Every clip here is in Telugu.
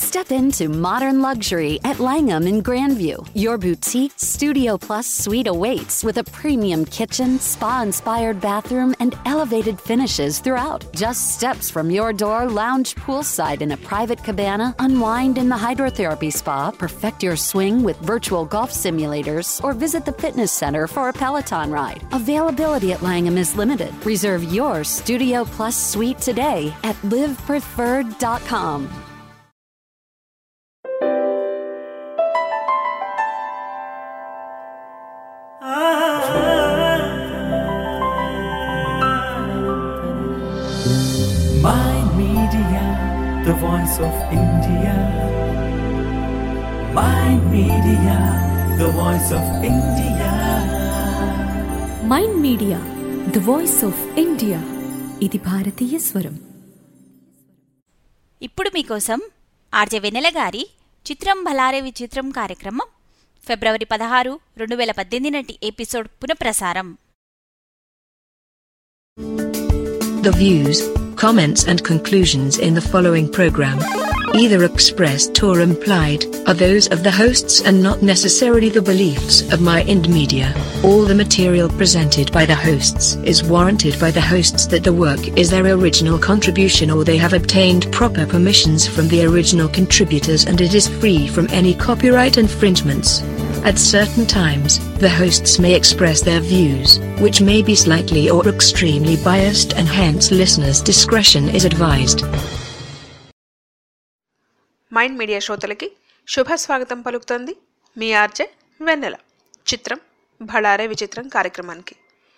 Step into modern luxury at Langham in Grandview. Your boutique Studio Plus suite awaits with a premium kitchen, spa inspired bathroom, and elevated finishes throughout. Just steps from your door, lounge poolside in a private cabana, unwind in the hydrotherapy spa, perfect your swing with virtual golf simulators, or visit the fitness center for a Peloton ride. Availability at Langham is limited. Reserve your Studio Plus suite today at livepreferred.com. My Media, the voice of India. My Media, the voice of India. Mind Media the voice of India ఇది భారతీయ స్వరం ఇప్పుడు మీకోసం ఆర్జే వెన్నెల గారి చిత్రం భలారే విచిత్రం కార్యక్రమం ఫిబ్రవరి పదహారు రెండు వేల పద్దెనిమిది నాటి ఎపిసోడ్ పునఃప్రసారం The views, comments, and conclusions in the following program, either expressed or implied, are those of the hosts and not necessarily the beliefs of My Ind Media. All the material presented by the hosts is warranted by the hosts that the work is their original contribution or they have obtained proper permissions from the original contributors and it is free from any copyright infringements. At certain times, the hosts may express their views, which may be slightly or extremely biased, and hence listeners' discretion is advised. Mind Media శ్రోతలకి శుభ స్వాగతం పలుకుతోంది మీ ఆర్జే వెన్నెల చిత్రం భళారే విచిత్రం కార్యక్రమానికి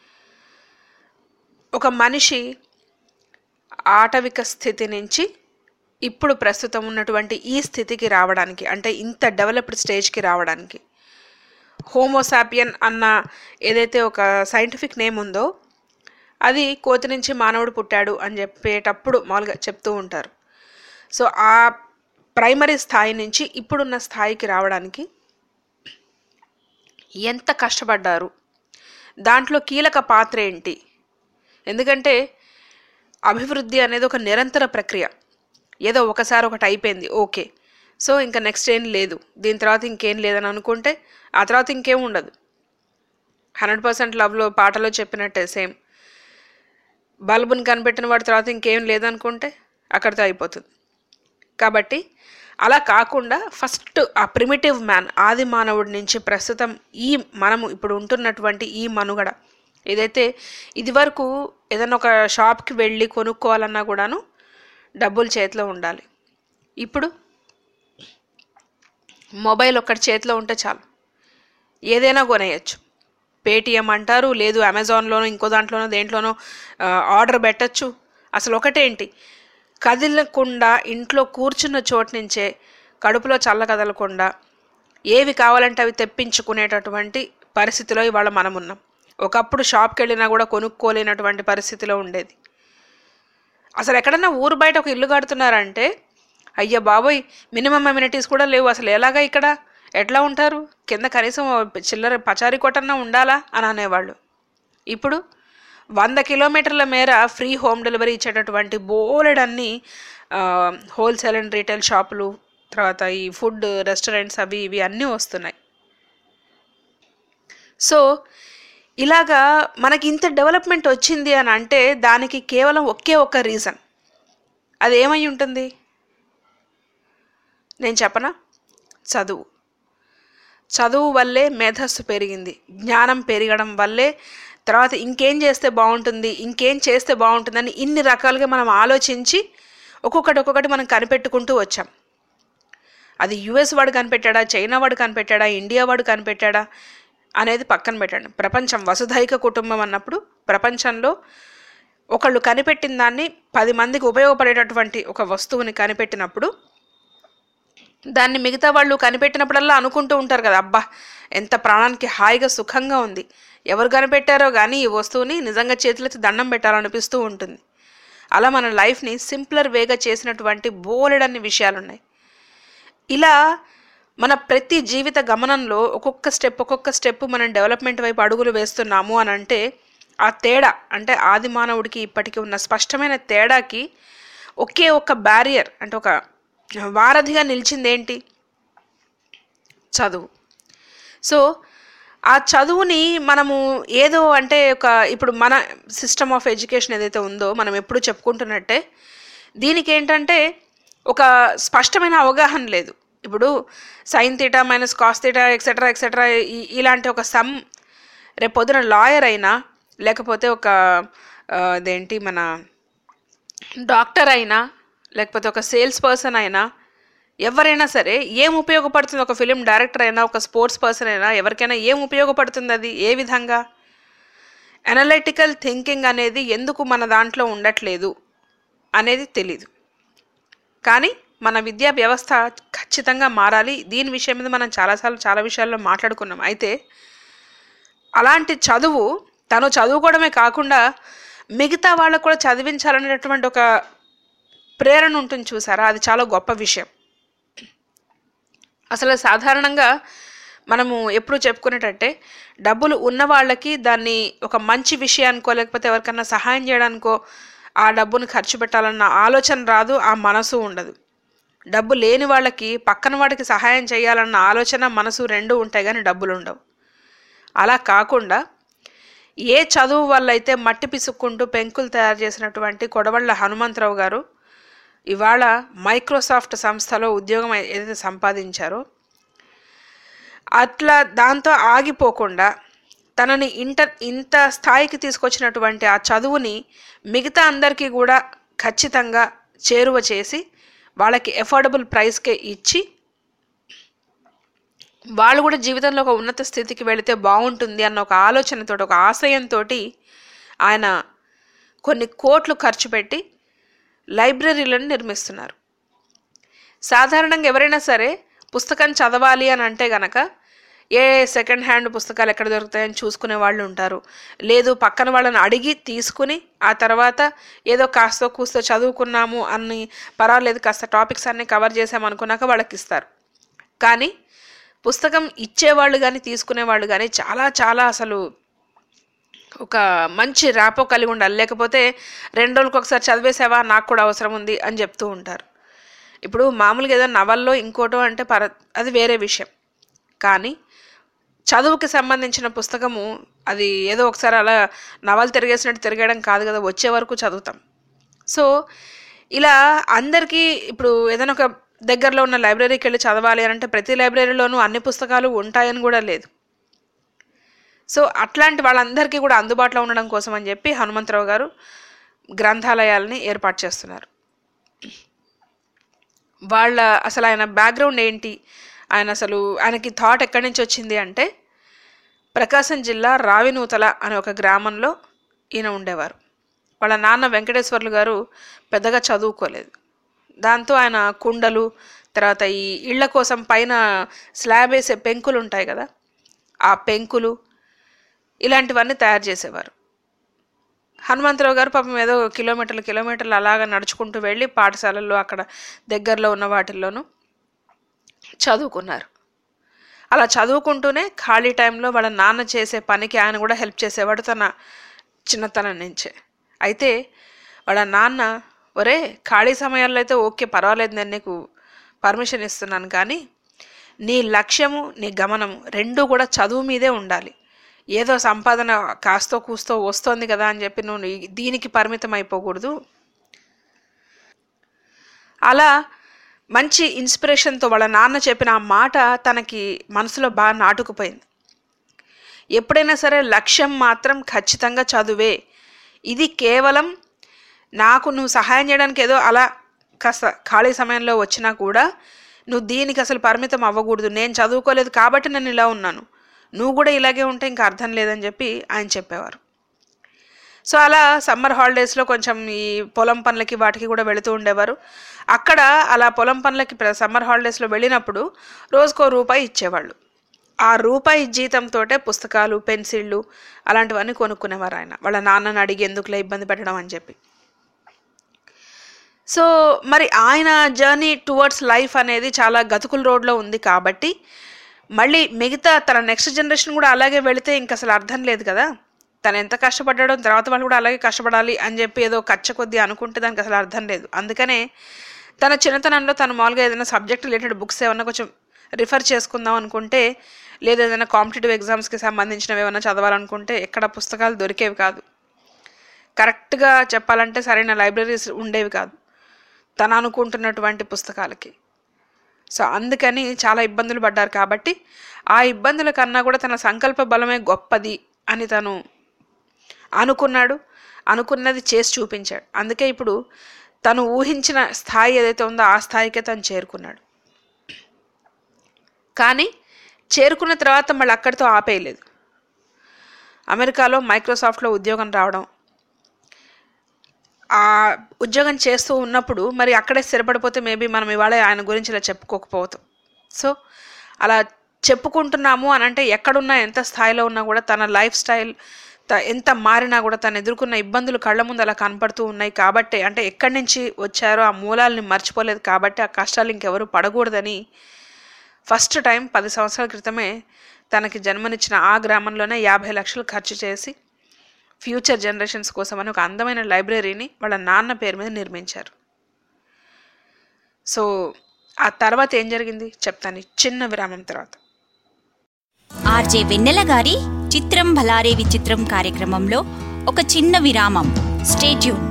ఒక మనిషి ఆటవిక స్థితి నుంచి ఇప్పుడు ప్రస్తుతం ఉన్నటువంటి ఈ స్థితికి రావడానికి అంటే ఇంత డెవలప్డ్ స్టేజ్కి రావడానికి హోమోసాపియన్ అన్న ఏదైతే ఒక సైంటిఫిక్ నేమ్ ఉందో అది కోతి నుంచి మానవుడు పుట్టాడు అని చెప్పేటప్పుడు మామూలుగా చెప్తూ ఉంటారు సో ఆ ప్రైమరీ స్థాయి నుంచి ఇప్పుడున్న స్థాయికి రావడానికి ఎంత కష్టపడ్డారు దాంట్లో కీలక పాత్ర ఏంటి ఎందుకంటే అభివృద్ధి అనేది ఒక నిరంతర ప్రక్రియ ఏదో ఒకసారి ఒకటి అయిపోయింది ఓకే సో ఇంకా నెక్స్ట్ ఏం లేదు దీని తర్వాత ఇంకేం లేదని అనుకుంటే ఆ తర్వాత ఇంకేం ఉండదు హండ్రెడ్ పర్సెంట్ లవ్లో పాటలో చెప్పినట్టే సేమ్ బల్బుని కనిపెట్టిన వాడి తర్వాత ఇంకేం లేదనుకుంటే అక్కడితో అయిపోతుంది కాబట్టి అలా కాకుండా ఫస్ట్ ఆ ప్రిమిటివ్ మ్యాన్ ఆది మానవుడి నుంచి ప్రస్తుతం ఈ మనము ఇప్పుడు ఉంటున్నటువంటి ఈ మనుగడ ఏదైతే ఇదివరకు ఏదైనా ఒక షాప్కి వెళ్ళి కొనుక్కోవాలన్నా కూడాను డబ్బులు చేతిలో ఉండాలి ఇప్పుడు మొబైల్ ఒక్కటి చేతిలో ఉంటే చాలు ఏదైనా కొనేయచ్చు పేటిఎం అంటారు లేదు అమెజాన్లోనో ఇంకో దాంట్లోనో దేంట్లోనో ఆ, ఆర్డర్ పెట్టచ్చు అసలు ఒకటేంటి కదలకుండా ఇంట్లో కూర్చున్న చోటు నుంచే కడుపులో చల్ల కదలకుండా ఏవి కావాలంటే అవి తెప్పించుకునేటటువంటి పరిస్థితిలో ఇవాళ మనం ఉన్నాం ఒకప్పుడు షాప్కి వెళ్ళినా కూడా కొనుక్కోలేనటువంటి పరిస్థితిలో ఉండేది అసలు ఎక్కడన్నా ఊరు బయట ఒక ఇల్లు కడుతున్నారంటే అయ్యా బాబోయ్ మినిమం అమ్యూనిటీస్ కూడా లేవు అసలు ఎలాగా ఇక్కడ ఎట్లా ఉంటారు కింద కనీసం ఓ చిల్లర పచారీ కొట్టన్నా ఉండాలా అని అనేవాళ్ళు ఇప్పుడు వంద కిలోమీటర్ల మేర ఫ్రీ హోమ్ డెలివరీ ఇచ్చేటటువంటి బోలెడన్ని హోల్సేల్ అండ్ రీటైల్ షాపులు తర్వాత ఈ ఫుడ్ రెస్టారెంట్స్ అవి ఇవి అన్నీ వస్తున్నాయి సో ఇలాగా మనకి ఇంత డెవలప్మెంట్ వచ్చింది అని అంటే దానికి కేవలం ఒకే ఒక్క రీజన్ అది ఏమై ఉంటుంది నేను చెప్పనా చదువు చదువు వల్లే మేధస్సు పెరిగింది జ్ఞానం పెరగడం వల్లే తర్వాత ఇంకేం చేస్తే బాగుంటుంది ఇంకేం చేస్తే బాగుంటుందని ఇన్ని రకాలుగా మనం ఆలోచించి ఒక్కొక్కటి ఒక్కొక్కటి మనం కనిపెట్టుకుంటూ వచ్చాం అది యుఎస్ వాడు కనిపెట్టాడా చైనా వాడు కనిపెట్టాడా ఇండియా వాడు కనిపెట్టాడా అనేది పక్కన పెట్టండి ప్రపంచం వసుధైక కుటుంబం అన్నప్పుడు ప్రపంచంలో ఒకళ్ళు కనిపెట్టిన దాన్ని పది మందికి ఉపయోగపడేటటువంటి ఒక వస్తువుని కనిపెట్టినప్పుడు దాన్ని మిగతా వాళ్ళు కనిపెట్టినప్పుడల్లా అనుకుంటూ ఉంటారు కదా అబ్బా ఎంత ప్రాణానికి హాయిగా సుఖంగా ఉంది ఎవరు కనిపెట్టారో కానీ ఈ వస్తువుని నిజంగా చేతులెత్తి దండం పెట్టాలనిపిస్తూ ఉంటుంది అలా మన లైఫ్ని సింప్లర్ వేగా చేసినటువంటి బోలెడన్ని విషయాలు ఉన్నాయి ఇలా మన ప్రతి జీవిత గమనంలో ఒక్కొక్క స్టెప్ ఒక్కొక్క స్టెప్ మనం డెవలప్మెంట్ వైపు అడుగులు వేస్తున్నాము అని అంటే ఆ తేడా అంటే ఆది మానవుడికి ఇప్పటికీ ఉన్న స్పష్టమైన తేడాకి ఒకే ఒక్క బ్యారియర్ అంటే ఒక వారధిగా నిలిచింది ఏంటి చదువు సో ఆ చదువుని మనము ఏదో అంటే ఒక ఇప్పుడు మన సిస్టమ్ ఆఫ్ ఎడ్యుకేషన్ ఏదైతే ఉందో మనం ఎప్పుడు చెప్పుకుంటున్నట్టే దీనికి ఏంటంటే ఒక స్పష్టమైన అవగాహన లేదు ఇప్పుడు sine theta minus cos theta etcetera etcetera ఇలాంటి ఒక సమ్ రేపు పొద్దున లాయర్ అయినా లేకపోతే ఒక ఆ, అదేంటి మన డాక్టర్ అయినా లేకపోతే ఒక సేల్స్ పర్సన్ అయినా ఎవరైనా సరే ఏం ఉపయోగపడుతుంది ఒక ఫిలిం డైరెక్టర్ అయినా ఒక స్పోర్ట్స్ పర్సన్ అయినా ఎవరికైనా ఏం ఉపయోగపడుతుంది అది ఏ విధంగా అనలిటికల్ థింకింగ్ అనేది ఎందుకు మన దాంట్లో ఉండట్లేదు అనేది తెలీదు కానీ మన విద్యా వ్యవస్థ ఖచ్చితంగా మారాలి దీని విషయం మీద మనం చాలాసార్లు చాలా విషయాల్లో మాట్లాడుకున్నాం అయితే అలాంటి చదువు తను చదువుకోవడమే కాకుండా మిగతా వాళ్ళకు కూడా చదివించాలనేటటువంటి ఒక ప్రేరణ ఉంటుంది చూసారా అది చాలా గొప్ప విషయం అసలు సాధారణంగా మనము ఎప్పుడు చెప్పుకునేటట్టే డబ్బులు ఉన్న వాళ్ళకి దాన్ని ఒక మంచి విషయానికో లేకపోతే ఎవరికన్నా సహాయం చేయడానికో ఆ డబ్బును ఖర్చు పెట్టాలన్న ఆలోచన రాదు ఆ మనసు ఉండదు డబ్బు లేని వాళ్ళకి పక్కన వాడికి సహాయం చేయాలన్న ఆలోచన మనసు రెండు ఉంటాయి కానీ డబ్బులు ఉండవు అలా కాకుండా ఏ చదువు వల్ల అయితే మట్టి పిసుక్కుంటూ పెంకులు తయారు చేసినటువంటి కొడవళ్ళ హనుమంతరావు గారు ఇవాళ మైక్రోసాఫ్ట్ సంస్థలో ఉద్యోగం ఏదైతే సంపాదించారో అట్లా దాంతో ఆగిపోకుండా తనని ఇంట ఇంత స్థాయికి తీసుకొచ్చినటువంటి ఆ చదువుని మిగతా అందరికీ కూడా ఖచ్చితంగా చేరువ చేసి వాళ్ళకి ఎఫోర్డబుల్ ప్రైస్కే ఇచ్చి వాళ్ళు కూడా జీవితంలో ఒక ఉన్నత స్థితికి వెళితే బాగుంటుంది అన్న ఒక ఆలోచనతో ఒక ఆశయంతో ఆయన కొన్ని కోట్లు ఖర్చు పెట్టి లైబ్రరీలను నిర్మిస్తున్నారు సాధారణంగా ఎవరైనా సరే పుస్తకం చదవాలి అని అంటే గనక ఏ సెకండ్ హ్యాండ్ పుస్తకాలు ఎక్కడ దొరుకుతాయని చూసుకునే వాళ్ళు ఉంటారు లేదు పక్కన వాళ్ళని అడిగి తీసుకుని ఆ తర్వాత ఏదో కాస్తో కూస్తో చదువుకున్నాము అని పర్వాలేదు కాస్త టాపిక్స్ అన్నీ కవర్ చేసామనుకున్నాక వాళ్ళకి ఇస్తారు కానీ పుస్తకం ఇచ్చేవాళ్ళు కానీ తీసుకునేవాళ్ళు కానీ చాలా చాలా అసలు ఒక మంచి ర్యాపో కలిగి ఉండాలి లేకపోతే రెండు రోజులకు ఒకసారి చదివేసావా నాకు కూడా అవసరం ఉంది అని చెప్తూ ఉంటారు ఇప్పుడు మామూలుగా ఏదో నవల్లో ఇంకోటో అంటే పర అది వేరే విషయం కానీ చదువుకి సంబంధించిన పుస్తకము అది ఏదో ఒకసారి అలా నవలు తిరిగేసినట్టు తిరగడం కాదు కదా వచ్చే వరకు చదువుతాం సో ఇలా అందరికీ ఇప్పుడు ఏదైనా ఒక దగ్గరలో ఉన్న లైబ్రరీకి వెళ్ళి చదవాలి అని అంటే ప్రతి లైబ్రరీలోనూ అన్ని పుస్తకాలు ఉంటాయని కూడా లేదు సో అట్లాంటి వాళ్ళందరికీ కూడా అందుబాటులో ఉండడం కోసం అని చెప్పి హనుమంతరావు గారు గ్రంథాలయాలని ఏర్పాటు చేస్తున్నారు వాళ్ళ అసలు ఆయన బ్యాక్గ్రౌండ్ ఏంటి ఆయన అసలు ఆయనకి థాట్ ఎక్కడి నుంచి వచ్చింది అంటే ప్రకాశం జిల్లా రావినూతల అనే ఒక గ్రామంలో ఈయన ఉండేవారు వాళ్ళ నాన్న వెంకటేశ్వర్లు గారు పెద్దగా చదువుకోలేదు దాంతో ఆయన కుండలు తర్వాత ఈ ఇళ్ల కోసం పైన స్లాబ్ వేసే పెంకులు ఉంటాయి కదా ఆ పెంకులు ఇలాంటివన్నీ తయారు చేసేవారు హనుమంతరావు గారు పాపం ఏదో కిలోమీటర్లు కిలోమీటర్లు అలాగా నడుచుకుంటూ వెళ్ళి పాఠశాలల్లో అక్కడ దగ్గరలో ఉన్న వాటిల్లోనూ చదువుకున్నారు అలా చదువుకుంటూనే ఖాళీ టైంలో వాళ్ళ నాన్న చేసే పనికి ఆయన కూడా హెల్ప్ చేసేవాడు తన చిన్నతనం నుంచే అయితే వాళ్ళ నాన్న ఒరే ఖాళీ సమయాల్లో అయితే ఓకే పర్వాలేదు నేను నీకు పర్మిషన్ ఇస్తున్నాను కానీ నీ లక్ష్యము నీ గమనము రెండూ కూడా చదువు మీదే ఉండాలి ఏదో సంపాదన కాస్తో కూస్తో వస్తోంది కదా అని చెప్పి నువ్వు ఈ- దీనికి పరిమితం అయిపోకూడదు అలా మంచి ఇన్స్పిరేషన్తో వాళ్ళ నాన్న చెప్పిన ఆ మాట తనకి మనసులో బాగా నాటుకుపోయింది ఎప్పుడైనా సరే లక్ష్యం మాత్రం ఖచ్చితంగా చదువే ఇది కేవలం నాకు నువ్వు సహాయం చేయడానికి ఏదో అలా కాస్త ఖాళీ సమయంలో వచ్చినా కూడా నువ్వు దీనికి అసలు పరిమితం అవ్వకూడదు నేను చదువుకోలేదు కాబట్టి నేను ఇలా ఉన్నాను నువ్వు కూడా ఇలాగే ఉంటే ఇంకా అర్థం లేదని చెప్పి ఆయన చెప్పేవారు సో అలా సమ్మర్ హాలిడేస్లో కొంచెం ఈ పొలం పనులకి వాటికి కూడా వెళుతూ ఉండేవారు అక్కడ అలా పొలం పనులకి ప్ర- సమ్మర్ హాలిడేస్లో వెళ్ళినప్పుడు రోజుకో రూపాయి ఇచ్చేవాళ్ళు ఆ రూపాయి జీతంతో పుస్తకాలు పెన్సిళ్ళు అలాంటివన్నీ కొనుక్కునేవారు ఆయన వాళ్ళ నాన్నని అడిగి ఎందుకులే ఇబ్బంది పెట్టడం అని చెప్పి సో మరి ఆయన జర్నీ టువర్డ్స్ లైఫ్ అనేది చాలా గతుకుల రోడ్లో ఉంది కాబట్టి మళ్ళీ మిగతా తన నెక్స్ట్ జనరేషన్ కూడా అలాగే వెళితే ఇంక అసలు అర్థం లేదు కదా తను ఎంత కష్టపడ్డాడో తర్వాత వాళ్ళు కూడా అలాగే కష్టపడాలి అని చెప్పి ఏదో కచ్చ కొద్దీ అనుకుంటే దానికి అసలు అర్థం లేదు అందుకనే తన చిన్నతనంలో తను మామూలుగా ఏదైనా సబ్జెక్ట్ రిలేటెడ్ బుక్స్ ఏమన్నా కొంచెం రిఫర్ చేసుకుందాం అనుకుంటే లేదా ఏదైనా కాంపిటేటివ్ ఎగ్జామ్స్కి సంబంధించినవి ఏమైనా చదవాలనుకుంటే ఎక్కడ పుస్తకాలు దొరికేవి కాదు కరెక్ట్గా చెప్పాలంటే సరైన లైబ్రరీస్ ఉండేవి కాదు తను అనుకుంటున్నటువంటి పుస్తకాలకి సో అందుకని చాలా ఇబ్బందులు పడ్డారు కాబట్టి ఆ ఇబ్బందుల కన్నా కూడా తన సంకల్ప బలమే గొప్పది అని తను అనుకున్నాడు అనుకున్నది చేసి చూపించాడు అందుకే ఇప్పుడు తను ఊహించిన స్థాయి ఏదైతే ఉందో ఆ స్థాయికే తను చేరుకున్నాడు కానీ చేరుకున్న తర్వాత మళ్ళీ అక్కడితో ఆపేయలేదు అమెరికాలో మైక్రోసాఫ్ట్లో ఉద్యోగం రావడం ఆ ఉద్యోగం చేస్తూ ఉన్నప్పుడు మరి అక్కడే స్థిరపడిపోతే మేబీ మనం ఇవాళ ఆయన గురించి ఇలా చెప్పుకోకపోతాం సో అలా చెప్పుకుంటున్నాము అని అంటే ఎక్కడున్నా ఎంత స్థాయిలో ఉన్నా కూడా తన లైఫ్ స్టైల్ త- ఎంత మారినా కూడా తను ఎదుర్కొన్న ఇబ్బందులు కళ్ళ ముందు అలా కనపడుతూ ఉన్నాయి కాబట్టి అంటే ఎక్కడి నుంచి వచ్చారో ఆ మూలాల్ని మర్చిపోలేదు కాబట్టి ఆ కష్టాలు ఇంకెవరు పడకూడదని ఫస్ట్ టైం పది సంవత్సరాల క్రితమే తనకి జన్మనిచ్చిన ఆ గ్రామంలోనే యాభై లక్షలు ఖర్చు చేసి ఫ్యూచర్ జనరేషన్స్ కోసమని ఒక అందమైన లైబ్రరీని వాళ్ళ నాన్న పేరు మీద నిర్మించారు సో ఆ తర్వాత ఏం జరిగింది చెప్తాను ఈ చిన్న విరామం తర్వాత ఆర్జే వెన్నెల గారి చిత్రం భలారే విచిత్రం కార్యక్రమంలో ఒక చిన్న విరామం స్టేట్యూన్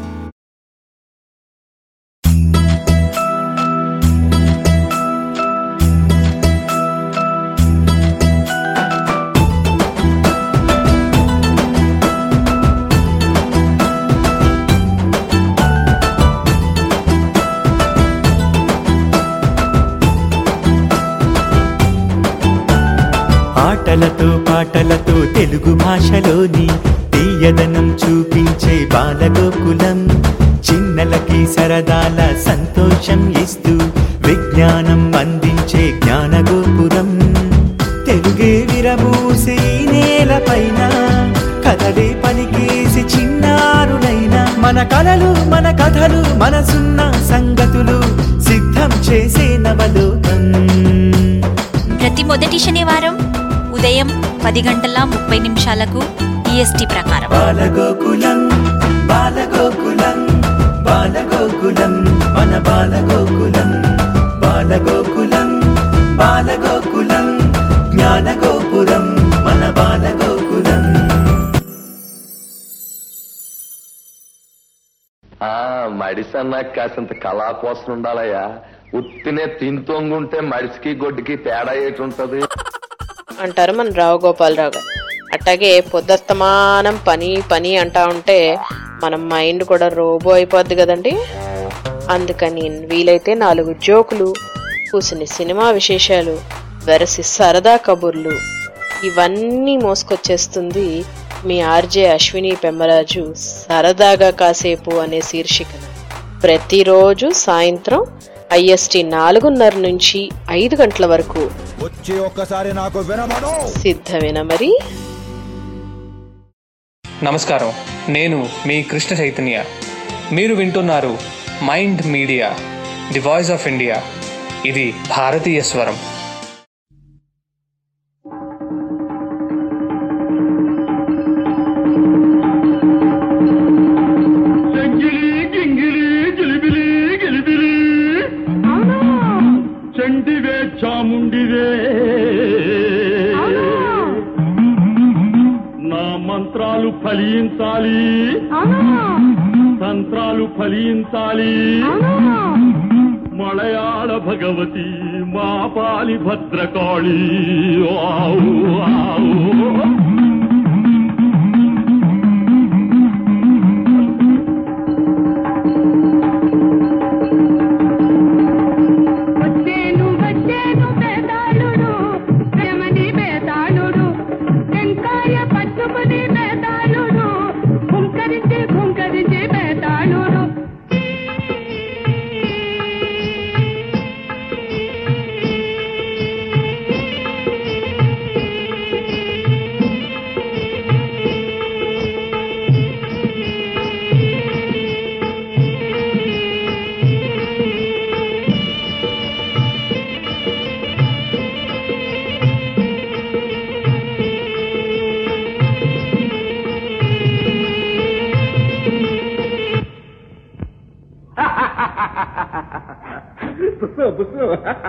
ఆటలతో పాటలతో తెలుగు భాషలోని తీయదనం చూపించే బాలగోకులం చిన్నలకి సరదాల సంతోషం ఇస్తూ విజ్ఞానం అందించే జ్ఞానగోపురం తెలుగే విరబూసే ఈ నేలపైన కథలే పలికేసి చిన్నారులైన మన కలలు మన కథలు మనసున్న సంగతులు సిద్ధం చేసే నవలోకం ప్రతి మొదటి శనివారం ఉదయం పది గంటల ముప్పై నిమిషాలకు ఈఎస్టీ ప్రకారం బాలగోకులం బాలగోకులం బాలగోకులం మన బాలగోకులం బాలగోకులం బాలగోకులం జ్ఞానగోపురం మన బాలగోకులం ఆ మడిసన్నా కాసింత కళా కోసం ఉండాలయ్యా ఉత్తినే తింతోంగుంటే మడిసికి గొడ్డుకి తేడా ఏటుంటది అంటారు మన రావు గోపాలరావు గారు అట్టాగే పొద్దస్తమానం పని పని అంటా ఉంటే మన మైండ్ కూడా రోబో అయిపోద్ది కదండి అందుకని వీలైతే నాలుగు జోకులు కూసిన సినిమా విశేషాలు వెరసి సరదా కబుర్లు ఇవన్నీ మోసుకొచ్చేస్తుంది మీ ఆర్జే అశ్విని పెమ్మరాజు సరదాగా కాసేపు అనే శీర్షికన ప్రతిరోజు సాయంత్రం ఐఎస్టి నాలుగున్నర నుంచి ఐదు గంటల వరకు వచ్చి ఒక్కసారి నాకు వినమను సిద్ధమేనా మరి నమస్కారం నేను మీ కృష్ణ చైతన్య మీరు వింటున్నారు Mind Media the voice of India ఇది భారతీయ స్వరం చండివే చాముండివే నా మంత్రాలు ఫలించాలి తంత్రాలు ఫలించాలి మలయాళ భగవతి మా పాలి భద్రకాళి ఆవు ఆవు వచ్చేను వచ్చేను బేతాళుడు ప్రేమని బేతాళుడు టెంకాయ పట్టుకుని బేతాళుడు హుంకరించి హుంకరించి బేతాళుడు బుస్సు బుస్సు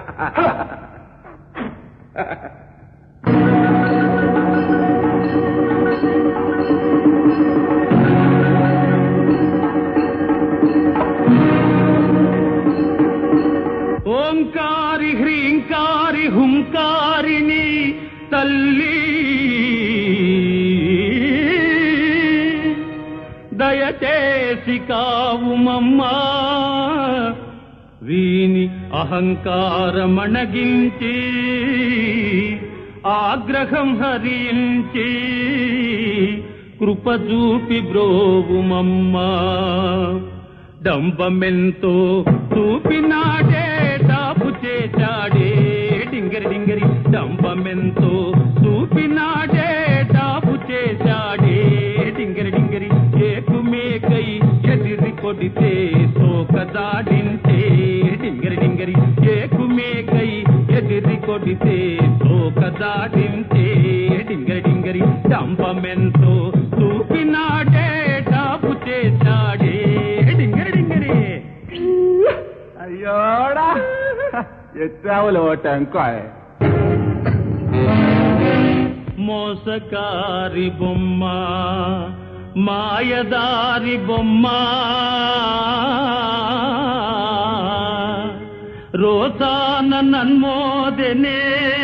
ఓంకారి హ్రీంకారి హుంకారిని తల్లి దయచేసి కావుమమ్మా వీని అహంకారమణగించి ఆగ్రహం హరించి కృప చూపి బ్రోవుమమ్మా డంబమెంతో చూపినాడే డాపు చేశాడే డింగరి డింగరి డంబమెంతో చూపినాడే డాపు చేశాడే డింగరి డింగరి ఏకుమేకై ఎదిరి కొడితే సోకదాడింటే డింగరి డింగరి ఏకుమేకై ఎదిరి కొడితే సోకదాడింటే డింగరి డింగరి డంబమెంతో చూపినాడే డాపు చేశాడే డింగరి డింగరి అయ్యోడా ఎత్తావులో టెంకాయ్ మోసకారి బొమ్మ మాయదారి బొమ్మ రోసాన నన్మోదనే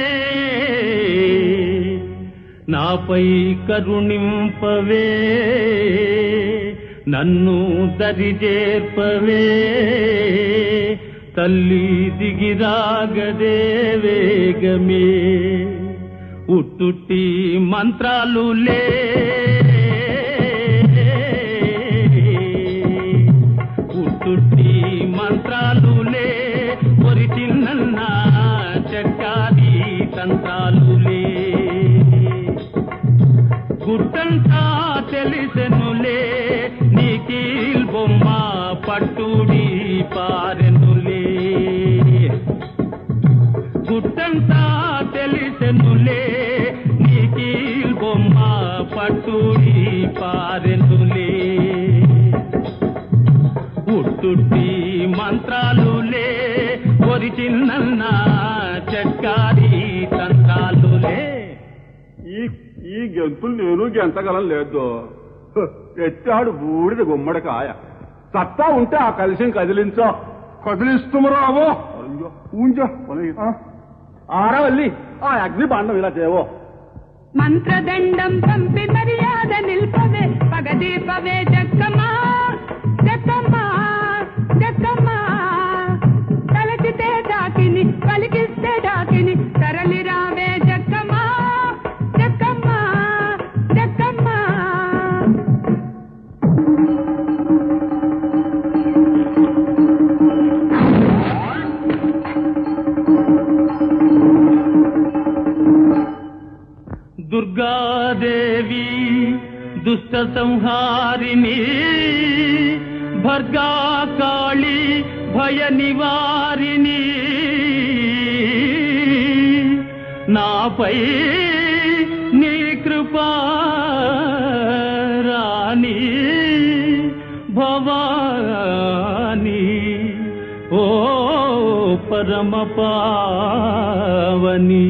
నాపై కరుణింపవే నన్ను దరిజేర్పవే తల్లి దిగిరాగదే వేగమే ఉట్టుట్టి మంత్రాలు లే ఉట్టుట్టి మంత్రాలు లే ఒరి చిన్న చక్కాది తంత్రాలు లే గుట్టంతా తెలిసెనులే నీకీల్ బొమ్మ పట్టుడి పారెనులే గుట్టంతా తెలిసెనులే నీకీల్ బొమ్మ పట్టుడి పారెనులే ఉట్టుట్టి మంత్రాలులే ఒరి చిన్న చక్కారి తంత్రాలులే ఈ ఈ గెంతులు నేను గెంతగలం లేదు హ, ఎత్తాడు బూడిద గుమ్మడికాయ సత్తా ఉంటే ఆ కలిసిని కదిలించో కదిలిస్తుమరావో అయ్యో ఊంచో ఆరవల్లి ఆ అగ్ని బాండం ఇలా చేయవో మంత్రదండం పంపి మర్యాద నిల్పవే పగదీపవే జక్కమ్మా జక్కమ్మా జక్కమ్మా తలచితే డాకిని పలికిస్తే డాకిని తరలి రావే జక్కమ్మా జక్కమ్మా జక్కమ్మా దుర్గాదేవి దుష్ట సంహారిణి భర్గా కాళి భయ నివారిణి నాపై నీ కృపా రాణి భవాని ఓ పరమ పావని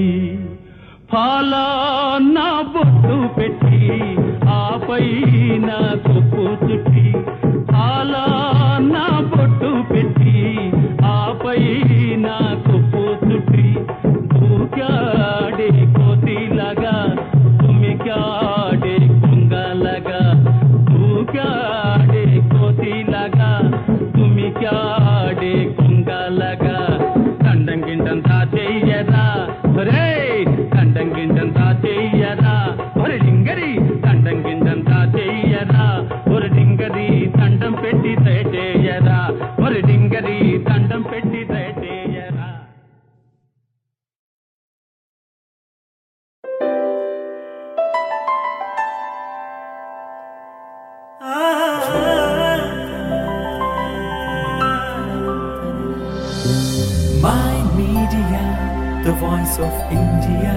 ఫలాన్న బొట్టు పెట్టి ఆపై నా కొప్పు చుట్టి ఫలాన్న బొట్టు పెట్టి ఆపై నా కొప్పు చుట్టి దూకాడే కోతిలాగా తుమికాడే కొంగలగా దూకాడే కోతిలాగా తుమికాడే కొంగలగా దండం గిండంతా చెయ్యరా ఒరే దండం గిండంతా చెయ్యరా ఒరే డింగరి దండం గిండంతా చెయ్యరా ఒరే డింగరి దండం పెట్టి దయచేయరా ఒరే డింగరి దండం పెట్టి దయచేయరా My Media, the voice of India.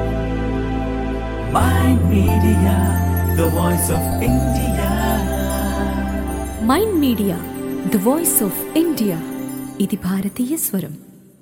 My Media, the voice of India. Mind Media the voice of India ఇది భారతీయ స్వరం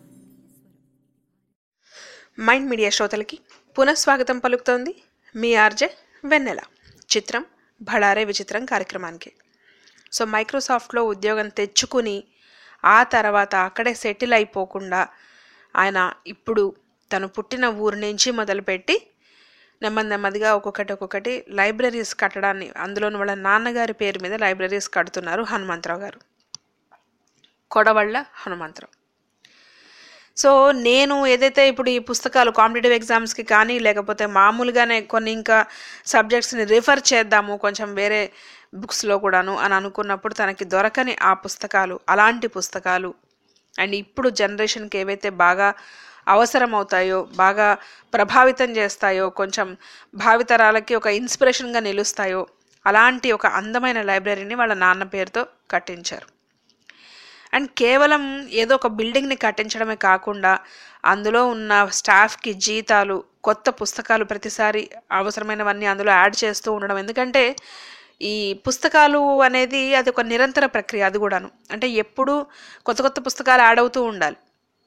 మైండ్ మీడియా శ్రోతలకి పునఃస్వాగతం పలుకుతోంది మీ ఆర్జే వెన్నెల చిత్రం భళారే విచిత్రం కార్యక్రమానికి సో మైక్రోసాఫ్ట్లో ఉద్యోగం తెచ్చుకుని ఆ తర్వాత అక్కడే సెటిల్ అయిపోకుండా ఆయన ఇప్పుడు తను పుట్టిన ఊరు నుంచి మొదలుపెట్టి నెమ్మది నెమ్మదిగా ఒక్కొక్కటి ఒక్కొక్కటి లైబ్రరీస్ కట్టడాన్ని అందులోని వాళ్ళ నాన్నగారి పేరు మీద లైబ్రరీస్ కడుతున్నారు హనుమంతరావు గారు కొడవళ్ళ హనుమంతరావు సో నేను ఏదైతే ఇప్పుడు ఈ పుస్తకాలు కాంపిటేటివ్ ఎగ్జామ్స్కి కానీ లేకపోతే మామూలుగానే కొన్ని ఇంకా సబ్జెక్ట్స్ని రిఫర్ చేద్దాము కొంచెం వేరే బుక్స్లో కూడాను అని అనుకున్నప్పుడు తనకి దొరకని ఆ పుస్తకాలు అలాంటి పుస్తకాలు అండ్ ఇప్పుడు జనరేషన్కి ఏవైతే బాగా అవసరం అవుతాయో బాగా ప్రభావితం చేస్తాయో కొంచెం భావితరాలకి ఒక ఇన్స్పిరేషన్గా నిలుస్తాయో అలాంటి ఒక అందమైన లైబ్రరీని వాళ్ళ నాన్న పేరుతో కట్టించారు అండ్ కేవలం ఏదో ఒక బిల్డింగ్ని కట్టించడమే కాకుండా అందులో ఉన్న స్టాఫ్కి జీతాలు కొత్త పుస్తకాలు ప్రతిసారి అవసరమైనవన్నీ అందులో యాడ్ చేస్తూ ఉండడం ఎందుకంటే ఈ పుస్తకాలు అనేది అది ఒక నిరంతర ప్రక్రియ అది కూడాను అంటే ఎప్పుడూ కొత్త కొత్త పుస్తకాలు యాడ్ అవుతూ ఉండాలి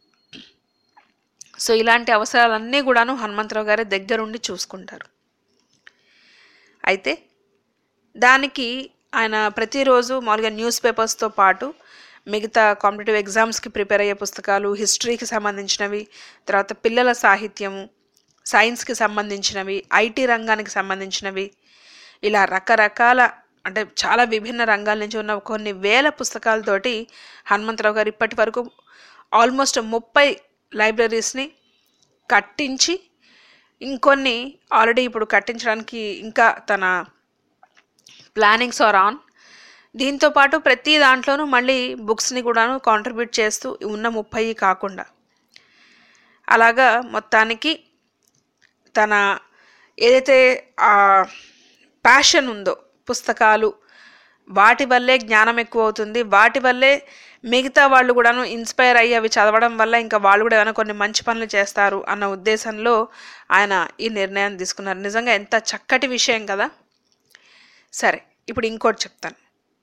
సో ఇలాంటి అవసరాలన్నీ కూడాను హనుమంతరావు గారి దగ్గరుండి చూసుకుంటారు అయితే దానికి ఆయన ప్రతిరోజు మామూలుగా న్యూస్ పేపర్స్తో పాటు మిగతా కాంపిటేటివ్ ఎగ్జామ్స్కి ప్రిపేర్ అయ్యే పుస్తకాలు హిస్టరీకి సంబంధించినవి తర్వాత పిల్లల సాహిత్యము సైన్స్కి సంబంధించినవి ఐటీ రంగానికి సంబంధించినవి ఇలా రకరకాల అంటే చాలా విభిన్న రంగాల నుంచి ఉన్న కొన్ని వేల పుస్తకాలతోటి హనుమంతరావు గారు ఇప్పటి వరకు ఆల్మోస్ట్ ముప్పై లైబ్రరీస్ని కట్టించి ఇంకొన్ని ఆల్రెడీ ఇప్పుడు కట్టించడానికి ఇంకా తన ప్లానింగ్స్ ఆర్ ఆన్ దీంతో పాటు ప్రతి దాంట్లోనూ మళ్ళీ బుక్స్ని కూడాను కాంట్రిబ్యూట్ చేస్తూ ఉన్న ముప్పై కాకుండా అలాగా మొత్తానికి తన ఏదైతే ప్యాషన్ ఉందో పుస్తకాలు వాటి వల్లే జ్ఞానం ఎక్కువ అవుతుంది వాటి వల్లే మిగతా వాళ్ళు కూడాను ఇన్స్పైర్ అయ్యి అవి చదవడం వల్ల ఇంకా వాళ్ళు కూడా ఏమైనా కొన్ని మంచి పనులు చేస్తారు అన్న ఉద్దేశంలో ఆయన ఈ నిర్ణయం తీసుకున్నారు నిజంగా ఎంత చక్కటి విషయం కదా సరే ఇప్పుడు ఇంకోటి చెప్తాను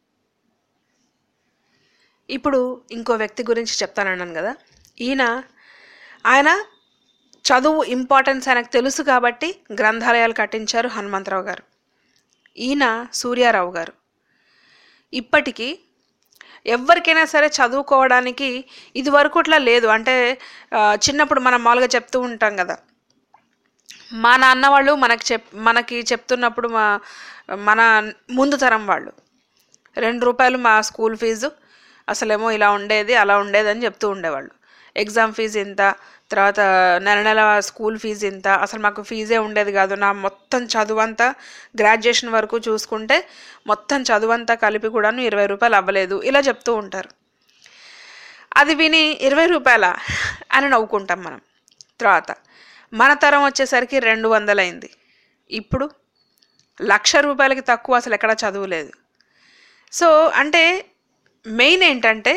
ఇప్పుడు ఇంకో వ్యక్తి గురించి చెప్తానన్నాను కదా ఈయన ఆయన చదువు ఇంపార్టెన్స్ ఆయనకు తెలుసు కాబట్టి గ్రంథాలయాలు కట్టించారు హనుమంతరావు గారు ఈయన సూర్యారావు గారు ఇప్పటికీ ఎవరికైనా సరే చదువుకోవడానికి ఇది వరకు ఇట్లా లేదు అంటే చిన్నప్పుడు మనం మామూలుగా చెప్తూ ఉంటాం కదా మా నాన్న వాళ్ళు మనకి చెప్ మనకి చెప్తున్నప్పుడు మా మన ముందు తరం వాళ్ళు రెండు రూపాయలు మా స్కూల్ ఫీజు అసలేమో ఇలా ఉండేది అలా ఉండేది అని చెప్తూ ఉండేవాళ్ళు ఎగ్జామ్ ఫీజు ఇంత తర్వాత నెల నెల స్కూల్ ఫీజు ఇంత అసలు మాకు ఫీజే ఉండేది కాదు నా మొత్తం చదువంతా గ్రాడ్యుయేషన్ వరకు చూసుకుంటే మొత్తం చదువంతా కలిపి కూడాను ఇరవై రూపాయలు అవ్వలేదు ఇలా చెప్తూ ఉంటారు అది విని ఇరవై రూపాయల అని నవ్వుకుంటాం మనం తర్వాత మన తరం వచ్చేసరికి రెండు వందలైంది ఇప్పుడు లక్ష రూపాయలకి తక్కువ అసలు ఎక్కడ చదువులేదు సో అంటే మెయిన్ ఏంటంటే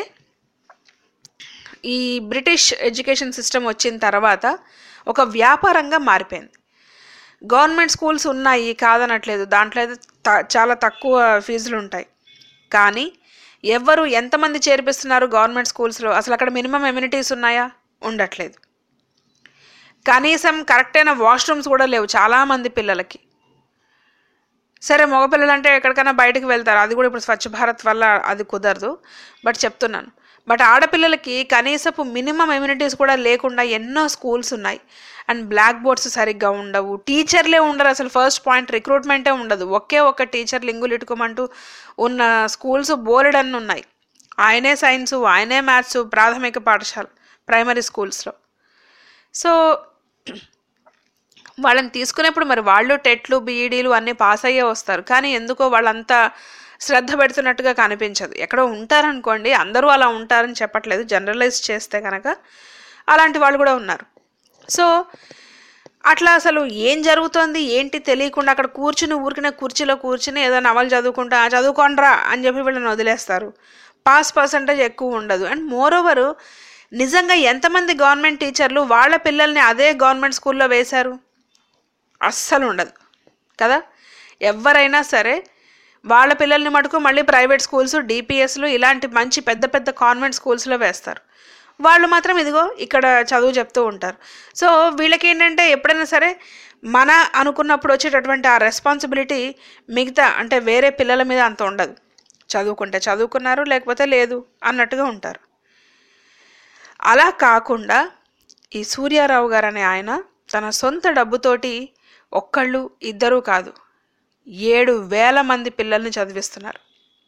ఈ బ్రిటిష్ ఎడ్యుకేషన్ సిస్టమ్ వచ్చిన తర్వాత ఒక వ్యాపారంగా మారిపోయింది గవర్నమెంట్ స్కూల్స్ ఉన్నాయి కాదనట్లేదు దాంట్లో అయితే చాలా తక్కువ ఫీజులు ఉంటాయి కానీ ఎవరు ఎంతమంది చేర్పిస్తున్నారు గవర్నమెంట్ స్కూల్స్లో అసలు అక్కడ మినిమం ఎమ్యూనిటీస్ ఉన్నాయా ఉండట్లేదు కనీసం కరెక్ట్ అయిన వాష్రూమ్స్ కూడా లేవు చాలామంది పిల్లలకి సరే మగపిల్లలు అంటే ఎక్కడికైనా బయటకు వెళ్తారు అది కూడా ఇప్పుడు స్వచ్ఛ భారత్ వల్ల అది కుదరదు బట్ చెప్తున్నాను బట్ ఆడపిల్లలకి కనీసపు మినిమం ఎమ్యూనిటీస్ కూడా లేకుండా ఎన్నో స్కూల్స్ ఉన్నాయి అండ్ బ్లాక్ బోర్డ్స్ సరిగ్గా ఉండవు టీచర్లే ఉండరు అసలు ఫస్ట్ పాయింట్ రిక్రూట్మెంటే ఉండదు ఒకే ఒక టీచర్ లింగులు ఇటుకోమంటూ ఉన్న స్కూల్స్ బోలెడన్ని ఉన్నాయి ఆయనే సైన్సు ఆయనే మ్యాథ్స్ ప్రాథమిక పాఠశాల ప్రైమరీ స్కూల్స్లో సో వాళ్ళని తీసుకునేప్పుడు మరి వాళ్ళు టెట్లు బీఈడీలు అన్నీ పాస్ అయ్యే వస్తారు కానీ ఎందుకో వాళ్ళంతా శ్రద్ధ పెడుతున్నట్టుగా కనిపించదు ఎక్కడో ఉంటారనుకోండి అందరూ అలా ఉంటారని చెప్పట్లేదు జనరలైజ్ చేస్తే కనుక అలాంటి వాళ్ళు కూడా ఉన్నారు సో అట్లా అసలు ఏం జరుగుతోంది ఏంటి తెలియకుండా అక్కడ కూర్చుని ఊరికినే కుర్చీలో కూర్చుని ఏదో నవలు చదువుకుంటా చదువుకోండ్రా అని చెప్పి వీళ్ళని వదిలేస్తారు పాస్ పర్సంటేజ్ ఎక్కువ ఉండదు అండ్ మోర్ ఓవర్ నిజంగా ఎంతమంది గవర్నమెంట్ టీచర్లు వాళ్ళ పిల్లల్ని అదే గవర్నమెంట్ స్కూల్లో వేశారు అస్సలు ఉండదు కదా ఎవరైనా సరే వాళ్ళ పిల్లల్ని మటుకు మళ్ళీ ప్రైవేట్ స్కూల్స్ డిపిఎస్లు ఇలాంటి మంచి పెద్ద పెద్ద కాన్వెంట్ స్కూల్స్లో వేస్తారు వాళ్ళు మాత్రం ఇదిగో ఇక్కడ చదువు చెప్తూ ఉంటారు సో వీళ్ళకి ఏంటంటే ఎప్పుడైనా సరే మన అనుకున్నప్పుడు వచ్చేటటువంటి ఆ రెస్పాన్సిబిలిటీ మిగతా అంటే వేరే పిల్లల మీద అంత ఉండదు చదువుకుంటే చదువుకున్నారు లేకపోతే లేదు అన్నట్టుగా ఉంటారు అలా కాకుండా ఈ సూర్యారావు గారు అనే ఆయన తన సొంత డబ్బుతోటి ఒక్కళ్ళు ఇద్దరు కాదు ఏడు వేల మంది పిల్లల్ని చదివిస్తున్నారు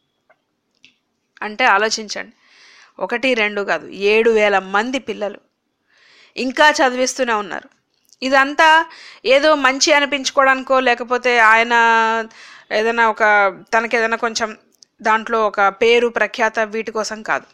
అంటే ఆలోచించండి ఒకటి రెండు కాదు ఏడు వేల మంది పిల్లలు ఇంకా చదివిస్తూనే ఉన్నారు ఇదంతా ఏదో మంచి అనిపించుకోవడానికో లేకపోతే ఆయన ఏదైనా ఒక తనకి ఏదైనా కొంచెం దాంట్లో ఒక పేరు ప్రఖ్యాత వీటి కోసం కాదు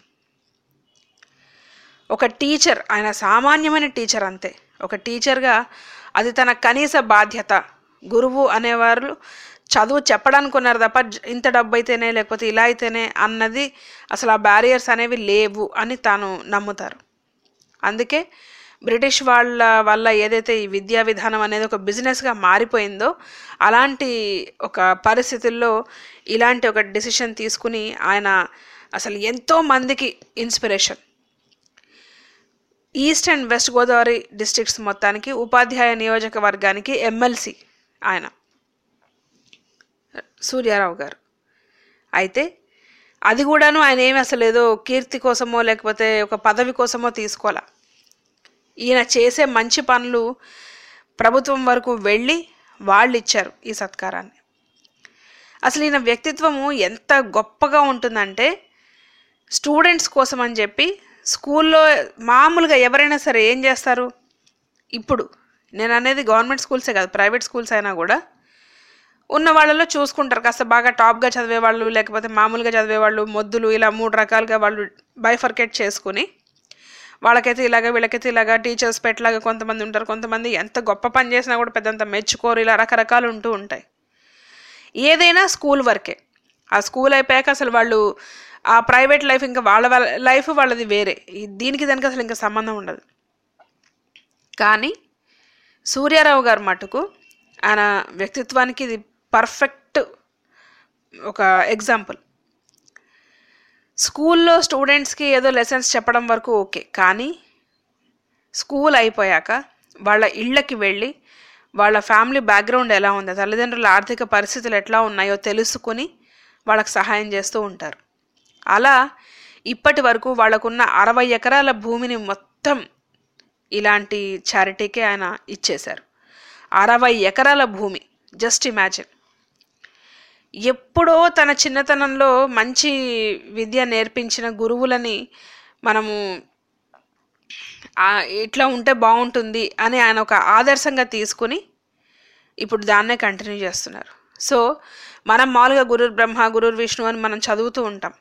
ఒక టీచర్ ఆయన సామాన్యమైన టీచర్ అంతే ఒక టీచర్గా అది తన కనీస బాధ్యత గురువు అనేవారు చదువు చెప్పడానికి ఉన్నారు తప్ప జ- ఇంత డబ్బు అయితేనే లేకపోతే ఇలా అయితేనే అన్నది అసలు ఆ బ్యారియర్స్ అనేవి లేవు అని తాను నమ్ముతారు అందుకే బ్రిటిష్ వాళ్ళ వల్ల ఏదైతే ఈ విద్యా విధానం అనేది ఒక బిజినెస్గా మారిపోయిందో అలాంటి ఒక పరిస్థితుల్లో ఇలాంటి ఒక డెసిషన్ తీసుకుని ఆయన అసలు ఎంతో మందికి inspiration east and west Godavari districts మొత్తానికి ఉపాధ్యాయ నియోజకవర్గానికి ఎమ్మెల్సీ ఆయన సూర్యారావు గారు అయితే అది కూడాను ఆయన ఏమి అసలు ఏదో కీర్తి కోసమో లేకపోతే ఒక పదవి కోసమో తీసుకోవాలా ఈయన చేసే మంచి పనులు ప్రభుత్వం వరకు వెళ్ళి వాళ్ళు ఇచ్చారు ఈ సత్కారాన్ని అసలు ఈయన వ్యక్తిత్వము ఎంత గొప్పగా ఉంటుందంటే స్టూడెంట్స్ కోసం అని చెప్పి స్కూల్లో మామూలుగా ఎవరైనా సరే ఏం చేస్తారు ఇప్పుడు నేను అనేది గవర్నమెంట్ స్కూల్సే కాదు ప్రైవేట్ స్కూల్స్ అయినా కూడా ఉన్న వాళ్ళలో చూసుకుంటారు కాస్త బాగా టాప్గా చదివే వాళ్ళు లేకపోతే మామూలుగా చదివే వాళ్ళు మొద్దులు ఇలా మూడు రకాలుగా వాళ్ళు బైఫర్కేట్ చేసుకుని వాళ్ళకైతే ఇలాగ వీళ్ళకైతే ఇలాగా టీచర్స్ పెట్టలాగా కొంతమంది ఉంటారు కొంతమంది ఎంత గొప్ప పని చేసినా కూడా పెద్దంత మెచ్చుకోరు ఇలా రకరకాలు ఉంటూ ఉంటాయి ఏదైనా స్కూల్ వరకే ఆ స్కూల్ అయిపోయాక అసలు వాళ్ళు ఆ ప్రైవేట్ లైఫ్ ఇంకా వాళ్ళ వాళ్ళ లైఫ్ వాళ్ళది వేరే ఈ- దీనికి దానికి అసలు ఇంకా సంబంధం ఉండదు కానీ సూర్యారావు గారు మటుకు ఆయన వ్యక్తిత్వానికి ఇది పర్ఫెక్ట్ ఒక ఎగ్జాంపుల్ స్కూల్లో స్టూడెంట్స్కి ఏదో లెసన్స్ చెప్పడం వరకు ఓకే కానీ స్కూల్ అయిపోయాక వాళ్ళ ఇళ్ళకి వెళ్ళి వాళ్ళ ఫ్యామిలీ బ్యాక్గ్రౌండ్ ఎలా ఉంది తల్లిదండ్రుల ఆర్థిక పరిస్థితులు ఎట్లా ఉన్నాయో తెలుసుకుని వాళ్ళకి సహాయం చేస్తూ ఉంటారు అలా ఇప్పటి వరకు వాళ్ళకున్న అరవై ఎకరాల భూమిని మొత్తం ఇలాంటి చారిటీకే ఆయన ఇచ్చేశారు అరవై ఎకరాల భూమి జస్ట్ ఇమాజిన్ ఎప్పుడో తన చిన్నతనంలో మంచి విద్య నేర్పించిన గురువులని మనము ఆ, ఇట్లా ఉంటే బాగుంటుంది అని ఆయన ఒక ఆదర్శంగా తీసుకుని ఇప్పుడు దాన్నే కంటిన్యూ చేస్తున్నారు సో మనం మామూలుగా గురుర్ బ్రహ్మ గురుర్ విష్ణు అని మనం చదువుతూ ఉంటాం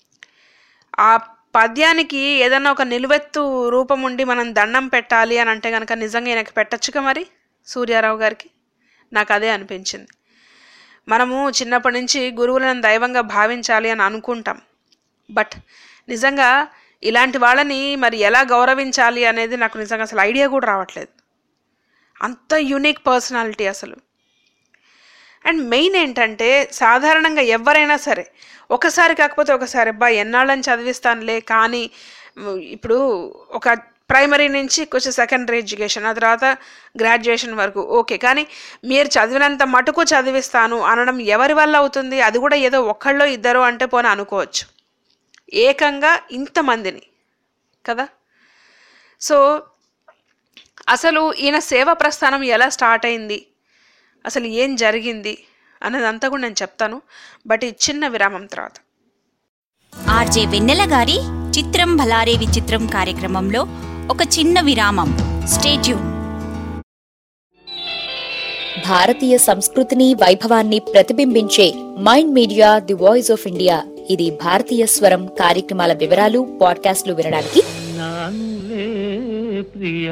ఆ పద్యానికి ఏదైనా ఒక నిలువెత్తు రూపం ఉండి మనం దండం పెట్టాలి అని అంటే కనుక నిజంగా ఈయనకి పెట్టచ్చుగా మరి సూర్యారావు గారికి నాకు అదే అనిపించింది మనము చిన్నప్పటి నుంచి గురువులను దైవంగా భావించాలి అని అనుకుంటాం బట్ నిజంగా ఇలాంటి వాళ్ళని మరి ఎలా గౌరవించాలి అనేది నాకు నిజంగా అసలు ఐడియా కూడా రావట్లేదు అంత యునిక్ పర్సనాలిటీ అసలు అండ్ మెయిన్ ఏంటంటే సాధారణంగా ఎవరైనా సరే ఒకసారి కాకపోతే ఒకసారి అబ్బా ఎన్నాళ్ళని చదివిస్తానులే కానీ మ్, ఇప్పుడు ఒక ప్రైమరీ నుంచి కొంచెం సెకండరీ ఎడ్యుకేషన్ ఆ తర్వాత గ్రాడ్యుయేషన్ వరకు ఓకే కానీ మీరు చదివినంత మటుకు చదివిస్తాను అనడం ఎవరి వల్ల అవుతుంది అది కూడా ఏదో ఒక్కళ్ళో ఇద్దరు అంటే పోనీ అనుకోవచ్చు ఏకంగా ఇంతమందిని కదా సో అసలు ఈయన సేవ ప్రస్థానం ఎలా స్టార్ట్ అయింది అసలు ఏం జరిగింది అన్నదంతా కూడా నేను చెప్తాను బట్ ఈ చిన్న విరామం తర్వాత ఆర్జే వెన్నెల గారి చిత్రం భలారే విచిత్రం కార్యక్రమంలో ఒక చిన్న విరామం స్టేట్యూన్ భారతీయ సంస్కృతిని వైభవాన్ని ప్రతిబింబించే Mind Media the voice of India ఇది భారతీయ స్వరం కార్యక్రమాల వివరాలు పాడ్కాస్ట్లు వినడానికి నానులే ప్రియ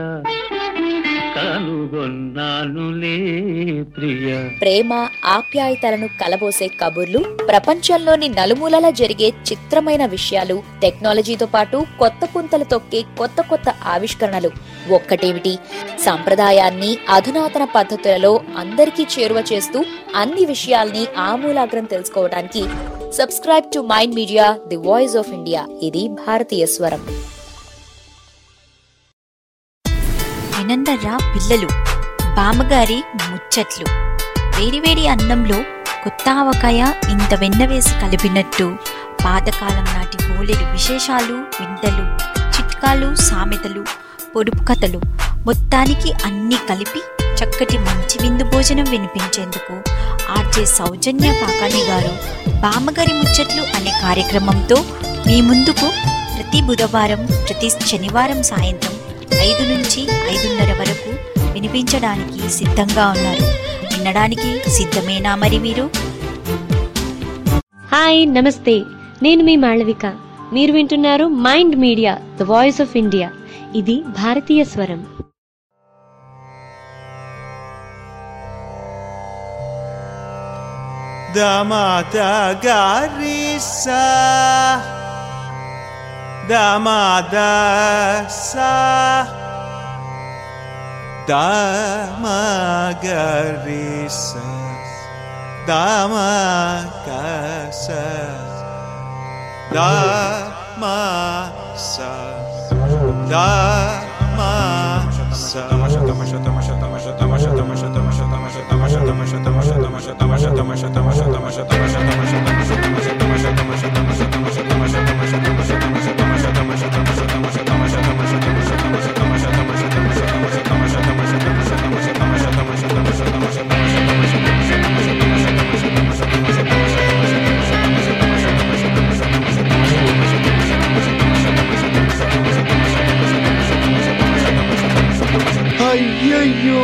కనుగొన్నానులే ప్రియ ప్రేమ ఆప్యాయతలను కలబోసే కబుర్లు ప్రపంచంలోని నలుమూలలా జరిగే చిత్రమైన విషయాలు టెక్నాలజీతో పాటు కొత్త పుంతలు తొక్కే కొత్త కొత్త ఆవిష్కరణలు ఒక్కటేమిటి సంప్రదాయాన్ని అధునాతన పద్ధతులలో అందరికీ చేరువ చేస్తూ అన్ని విషయాల్ని ఆమూలాగ్రం తెలుసుకోవడానికి subscribe to Mind Media the voice of India ఇది భారతీయ స్వరం వినందర్రా పిల్లలు బామ్మగారి ముచ్చట్లు వేడివేడి అన్నంలో కొత్త ఆవకాయ ఇంత వెన్న వేసి కలిపినట్టు పాతకాలం నాటి హోలీలు విశేషాలు వింతలు చిట్కాలు సామెతలు పొడుపు కథలు మొత్తానికి అన్నీ కలిపి చక్కటి మంచి విందు భోజనం వినిపించేందుకు ఆర్జే సౌజన్య కాకాణి గారు బామ్మగారి ముచ్చట్లు అనే కార్యక్రమంతో మీ ముందుకు ప్రతి బుధవారం ప్రతి శనివారం సాయంత్రం ఐదు నుంచి ఐదున్నర వరకు వినిపించడానికి సిద్ధంగా ఉన్నారు వినడానికి సిద్ధమేనా మరి మీరు హాయ్ నమస్తే నేను మీ మాళవిక మీరు వింటున్నారు Mind Media the voice of India ఇది భారతీయ స్వరం Damada Garissa Damada Sa Damagarissa Damakasa Damasa అయ్యయ్యో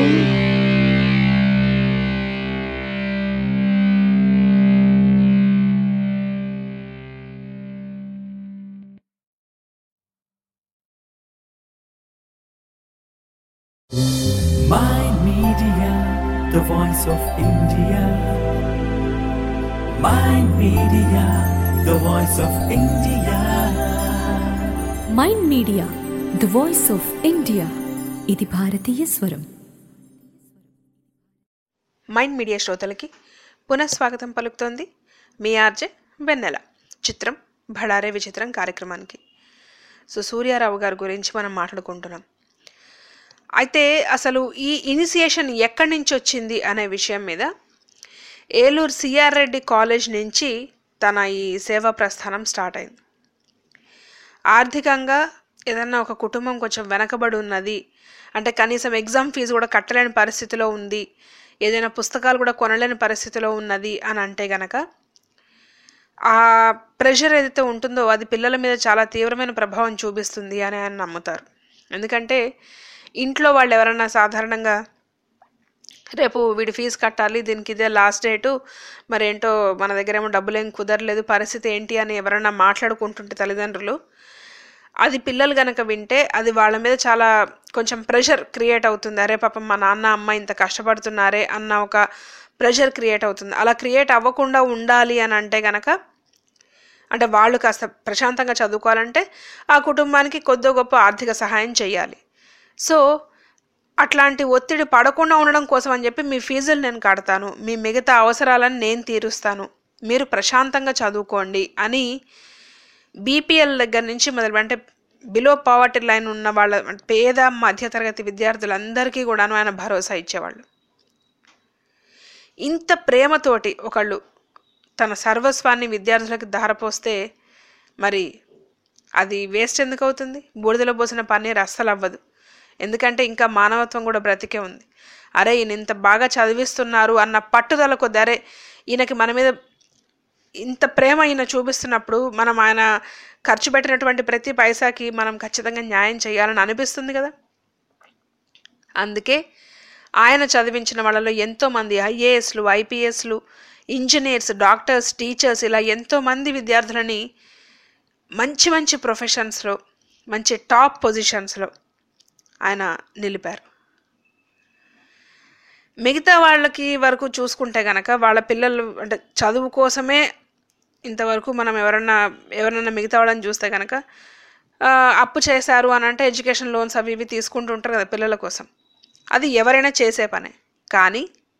Mind Media, the voice of India. Mind Media, the voice of India. Mind Media the voice of India ఇది భారతీయ స్వరం మైండ్ మీడియా శ్రోతలకి పునఃస్వాగతం పలుకుతోంది మీ ఆర్జే వెన్నెల చిత్రం భడారే విచిత్రం కార్యక్రమానికి సో సూర్యారావు గారి గురించి మనం మాట్లాడుకుంటున్నాం అయితే అసలు ఈ ఇనిషియేషన్ ఎక్కడి నుంచి వచ్చింది అనే విషయం మీద ఏలూరు సిఆర్ రెడ్డి కాలేజ్ నుంచి తన ఈ సేవా ప్రస్థానం స్టార్ట్ అయింది ఆర్థికంగా ఏదన్నా ఒక కుటుంబం కొంచెం వెనకబడి ఉన్నది అంటే కనీసం ఎగ్జామ్ ఫీజు కూడా కట్టలేని పరిస్థితిలో ఉంది ఏదైనా పుస్తకాలు కూడా కొనలేని పరిస్థితిలో ఉన్నది అని అంటే గనక ఆ ప్రెషర్ ఏదైతే ఉంటుందో అది పిల్లల మీద చాలా తీవ్రమైన ప్రభావం చూపిస్తుంది అని ఆయన నమ్ముతారు ఎందుకంటే ఇంట్లో వాళ్ళు ఎవరన్నా సాధారణంగా రేపు వీడి ఫీజు కట్టాలి దీనికి ఇదే లాస్ట్ డేటు మరేంటో మన దగ్గర ఏమో డబ్బులు ఏం కుదరలేదు పరిస్థితి ఏంటి అని ఎవరన్నా మాట్లాడుకుంటుంటే తల్లిదండ్రులు అది పిల్లలు గనక వింటే అది వాళ్ళ మీద చాలా కొంచెం ప్రెషర్ క్రియేట్ అవుతుంది అరే పాపం మా నాన్న అమ్మ ఇంత కష్టపడుతున్నారే అన్న ఒక ప్రెషర్ క్రియేట్ అవుతుంది అలా క్రియేట్ అవ్వకుండా ఉండాలి అని అంటే గనక అంటే వాళ్ళు కాస్త ప్రశాంతంగా చదువుకోవాలంటే ఆ కుటుంబానికి కొద్దో గొప్ప ఆర్థిక సహాయం చేయాలి సో అట్లాంటి ఒత్తిడి పడకుండా ఉండడం కోసం అని చెప్పి మీ ఫీజులు నేను కడతాను మీ మిగతా అవసరాలను నేను తీరుస్తాను మీరు ప్రశాంతంగా చదువుకోండి అని బీపీఎల్ దగ్గర నుంచి మొదలు అంటే బిలో పావర్టీ లైన్ ఉన్న వాళ్ళ పేద మధ్యతరగతి విద్యార్థులందరికీ కూడాను ఆయన భరోసా ఇచ్చేవాళ్ళు ఇంత ప్రేమతోటి ఒకళ్ళు తన సర్వస్వాన్ని విద్యార్థులకు ధారపోస్తే మరి అది వేస్ట్ ఎందుకు అవుతుంది బూడిదలో పోసిన పన్నీర్ అస్సలు అవ్వదు ఎందుకంటే ఇంకా మానవత్వం కూడా బ్రతికే ఉంది అరే ఈయన ఇంత బాగా చదివిస్తున్నారు అన్న పట్టుదల కొద్ది అరే ఈయనకి మన మీద ఇంత ప్రేమ ఈయన చూపిస్తున్నప్పుడు మనం ఆయన ఖర్చు పెట్టినటువంటి ప్రతి పైసాకి మనం ఖచ్చితంగా న్యాయం చేయాలని అనిపిస్తుంది కదా అందుకే ఆయన చదివించిన వాళ్ళలో ఎంతోమంది ఐఏఎస్లు ఐపీఎస్లు ఇంజనీర్స్ డాక్టర్స్ టీచర్స్ ఇలా ఎంతోమంది విద్యార్థులని మంచి మంచి ప్రొఫెషన్స్లో మంచి టాప్ పొజిషన్స్లో ఆయన నిలిపారు మిగతా వాళ్ళకి వరకు చూసుకుంటే గనక వాళ్ళ పిల్లలు అంటే చదువు కోసమే ఇంతవరకు మనం ఎవరన్నా ఎవరన్నా మిగతా వాళ్ళని చూస్తే కనుక అప్పు చేశారు అని అంటే ఎడ్యుకేషన్ లోన్స్ అవి ఇవి తీసుకుంటూ ఉంటారు కదా పిల్లల కోసం అది ఎవరైనా చేసే పనే కానీ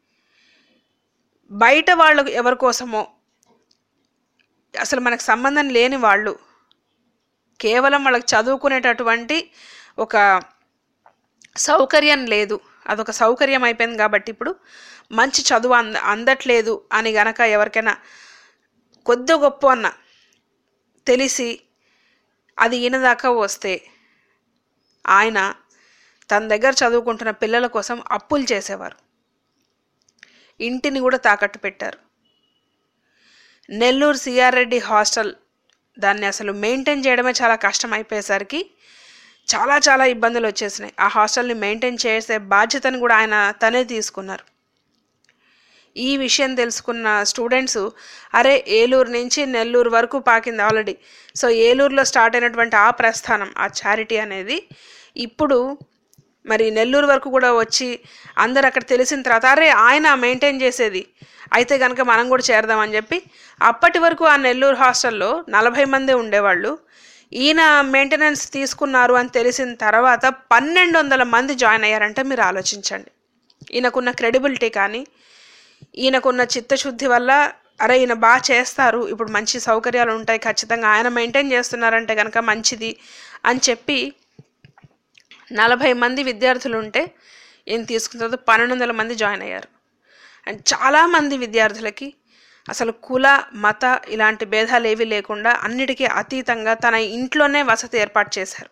బయట వాళ్ళు ఎవరి కోసమో అసలు మనకు సంబంధం లేని వాళ్ళు కేవలం వాళ్ళకి చదువుకునేటటువంటి ఒక సౌకర్యం లేదు అదొక సౌకర్యం అయిపోయింది కాబట్టి ఇప్పుడు మంచి చదువు అంద అందట్లేదు అని గనక ఎవరికైనా కొద్ది గొప్ప అన్న తెలిసి అది ఈయన దాకా వస్తే ఆయన తన దగ్గర చదువుకుంటున్న పిల్లల కోసం అప్పులు చేసేవారు ఇంటిని కూడా తాకట్టు పెట్టారు నెల్లూరు సిఆర్ రెడ్డి హాస్టల్ దాన్ని అసలు మెయింటైన్ చేయడమే చాలా కష్టం అయిపోయేసరికి చాలా చాలా ఇబ్బందులు వచ్చేసినాయి ఆ హాస్టల్ని మెయింటైన్ చేసే బాధ్యతను కూడా ఆయన తనే తీసుకున్నారు ఈ విషయం తెలుసుకున్న స్టూడెంట్స్ అరే ఏలూరు నుంచి నెల్లూరు వరకు పాకింది ఆల్రెడీ సో ఏలూరులో స్టార్ట్ అయినటువంటి ఆ ప్రస్థానం ఆ చారిటీ అనేది ఇప్పుడు మరి నెల్లూరు వరకు కూడా వచ్చి అందరు అక్కడ తెలిసిన తర్వాత అరే ఆయన మెయింటైన్ చేసేది అయితే కనుక మనం కూడా చేరదామని చెప్పి అప్పటి వరకు ఆ నెల్లూరు హాస్టల్లో నలభై మందే ఉండేవాళ్ళు ఈయన మెయింటెనెన్స్ తీసుకున్నారు అని తెలిసిన తర్వాత పన్నెండు వందల మంది జాయిన్ అయ్యారంటే మీరు ఆలోచించండి ఈయనకున్న క్రెడిబిలిటీ కానీ ఈయనకున్న చిత్తశుద్ధి వల్ల అరే ఈయన బాగా చేస్తారు ఇప్పుడు మంచి సౌకర్యాలు ఉంటాయి ఖచ్చితంగా ఆయన మెయింటైన్ చేస్తున్నారంటే కనుక మంచిది అని చెప్పి నలభై మంది విద్యార్థులు ఉంటే ఈయన తీసుకున్న తర్వాత పన్నెండు వందల మంది జాయిన్ అయ్యారు అండ్ చాలామంది విద్యార్థులకి అసలు కుల మత ఇలాంటి భేదాలు ఏవి లేకుండా అన్నిటికీ అతీతంగా తన ఇంట్లోనే వసతి ఏర్పాటు చేశారు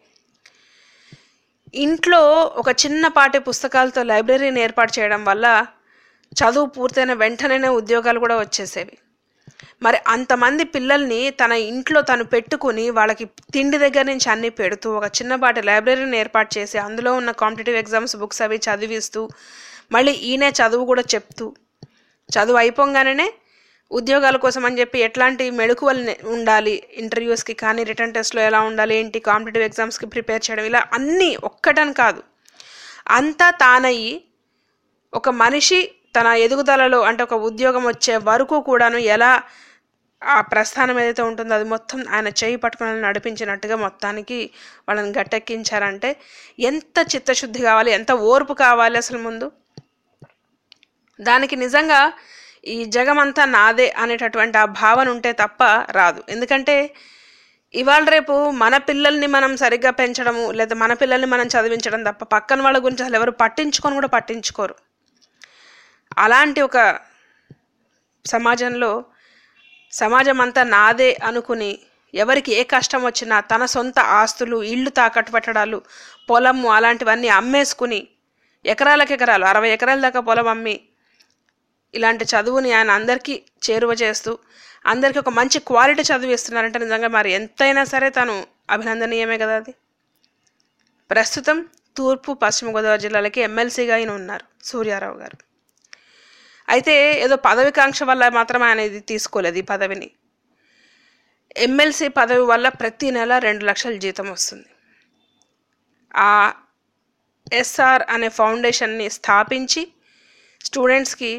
ఇంట్లో ఒక చిన్నపాటి పుస్తకాలతో లైబ్రరీని ఏర్పాటు చేయడం వల్ల చదువు పూర్తయిన వెంటనే ఉద్యోగాలు కూడా వచ్చేసేవి మరి అంతమంది పిల్లల్ని తన ఇంట్లో తను పెట్టుకుని వాళ్ళకి తిండి దగ్గర నుంచి అన్ని పెడుతూ ఒక చిన్నపాటి లైబ్రరీని ఏర్పాటు చేసి అందులో ఉన్న కాంపిటేటివ్ ఎగ్జామ్స్ బుక్స్ అవి చదివిస్తూ మళ్ళీ ఈయనే చదువు కూడా చెప్తూ చదువు అయిపోగానే ఉద్యోగాల కోసం అని చెప్పి ఎట్లాంటి మెళుకువలు నే- ఉండాలి ఇంటర్వ్యూస్కి కానీ రిటర్న్ టెస్ట్లో ఎలా ఉండాలి ఏంటి కాంపిటేటివ్ ఎగ్జామ్స్కి ప్రిపేర్ చేయడం ఇలా అన్నీ ఒక్కటని కాదు అంతా తానయ్యి ఒక మనిషి తన ఎదుగుదలలో అంటే ఒక ఉద్యోగం వచ్చే వరకు కూడాను ఎలా ఆ ప్రస్థానం ఏదైతే ఉంటుందో అది మొత్తం ఆయన చేయి పట్టుకుని నడిపించినట్టుగా మొత్తానికి వాళ్ళని గట్టెక్కించారంటే ఎంత చిత్తశుద్ధి కావాలి ఎంత ఓర్పు కావాలి అసలు ముందు దానికి నిజంగా ఈ జగమంతా నాదే అనేటటువంటి ఆ భావన ఉంటే తప్ప రాదు ఎందుకంటే ఇవాళ రేపు మన పిల్లల్ని మనం సరిగ్గా పెంచడము లేదా మన పిల్లల్ని మనం చదివించడం తప్ప పక్కన వాళ్ళ గురించి అసలు ఎవరు పట్టించుకొని కూడా పట్టించుకోరు అలాంటి ఒక సమాజంలో సమాజం అంతా నాదే అనుకుని ఎవరికి ఏ కష్టం వచ్చినా తన సొంత ఆస్తులు ఇళ్ళు తాకట్టు పెట్టడాలు పొలము అలాంటివన్నీ అమ్మేసుకుని ఎకరాలకు ఎకరాలు అరవై ఎకరాల దాకా పొలం అమ్మి ఇలాంటి చదువుని ఆయన అందరికీ చేరువ చేస్తూ అందరికీ ఒక మంచి క్వాలిటీ చదువు ఇస్తున్నారంటే నిజంగా మరి ఎంతైనా సరే తను అభినందనీయమే కదా అది ప్రస్తుతం తూర్పు పశ్చిమ గోదావరి జిల్లాలకి ఎమ్మెల్సీగా ఆయన ఉన్నారు సూర్యారావు గారు అయితే ఏదో పదవికాంక్ష వల్ల మాత్రం ఆయన ఇది తీసుకోలేదు ఈ పదవిని ఎమ్మెల్సీ పదవి వల్ల ప్రతి నెల రెండు లక్షల జీతం వస్తుంది ఆ ఎస్ఆర్ అనే ఫౌండేషన్ని స్థాపించి స్టూడెంట్స్కి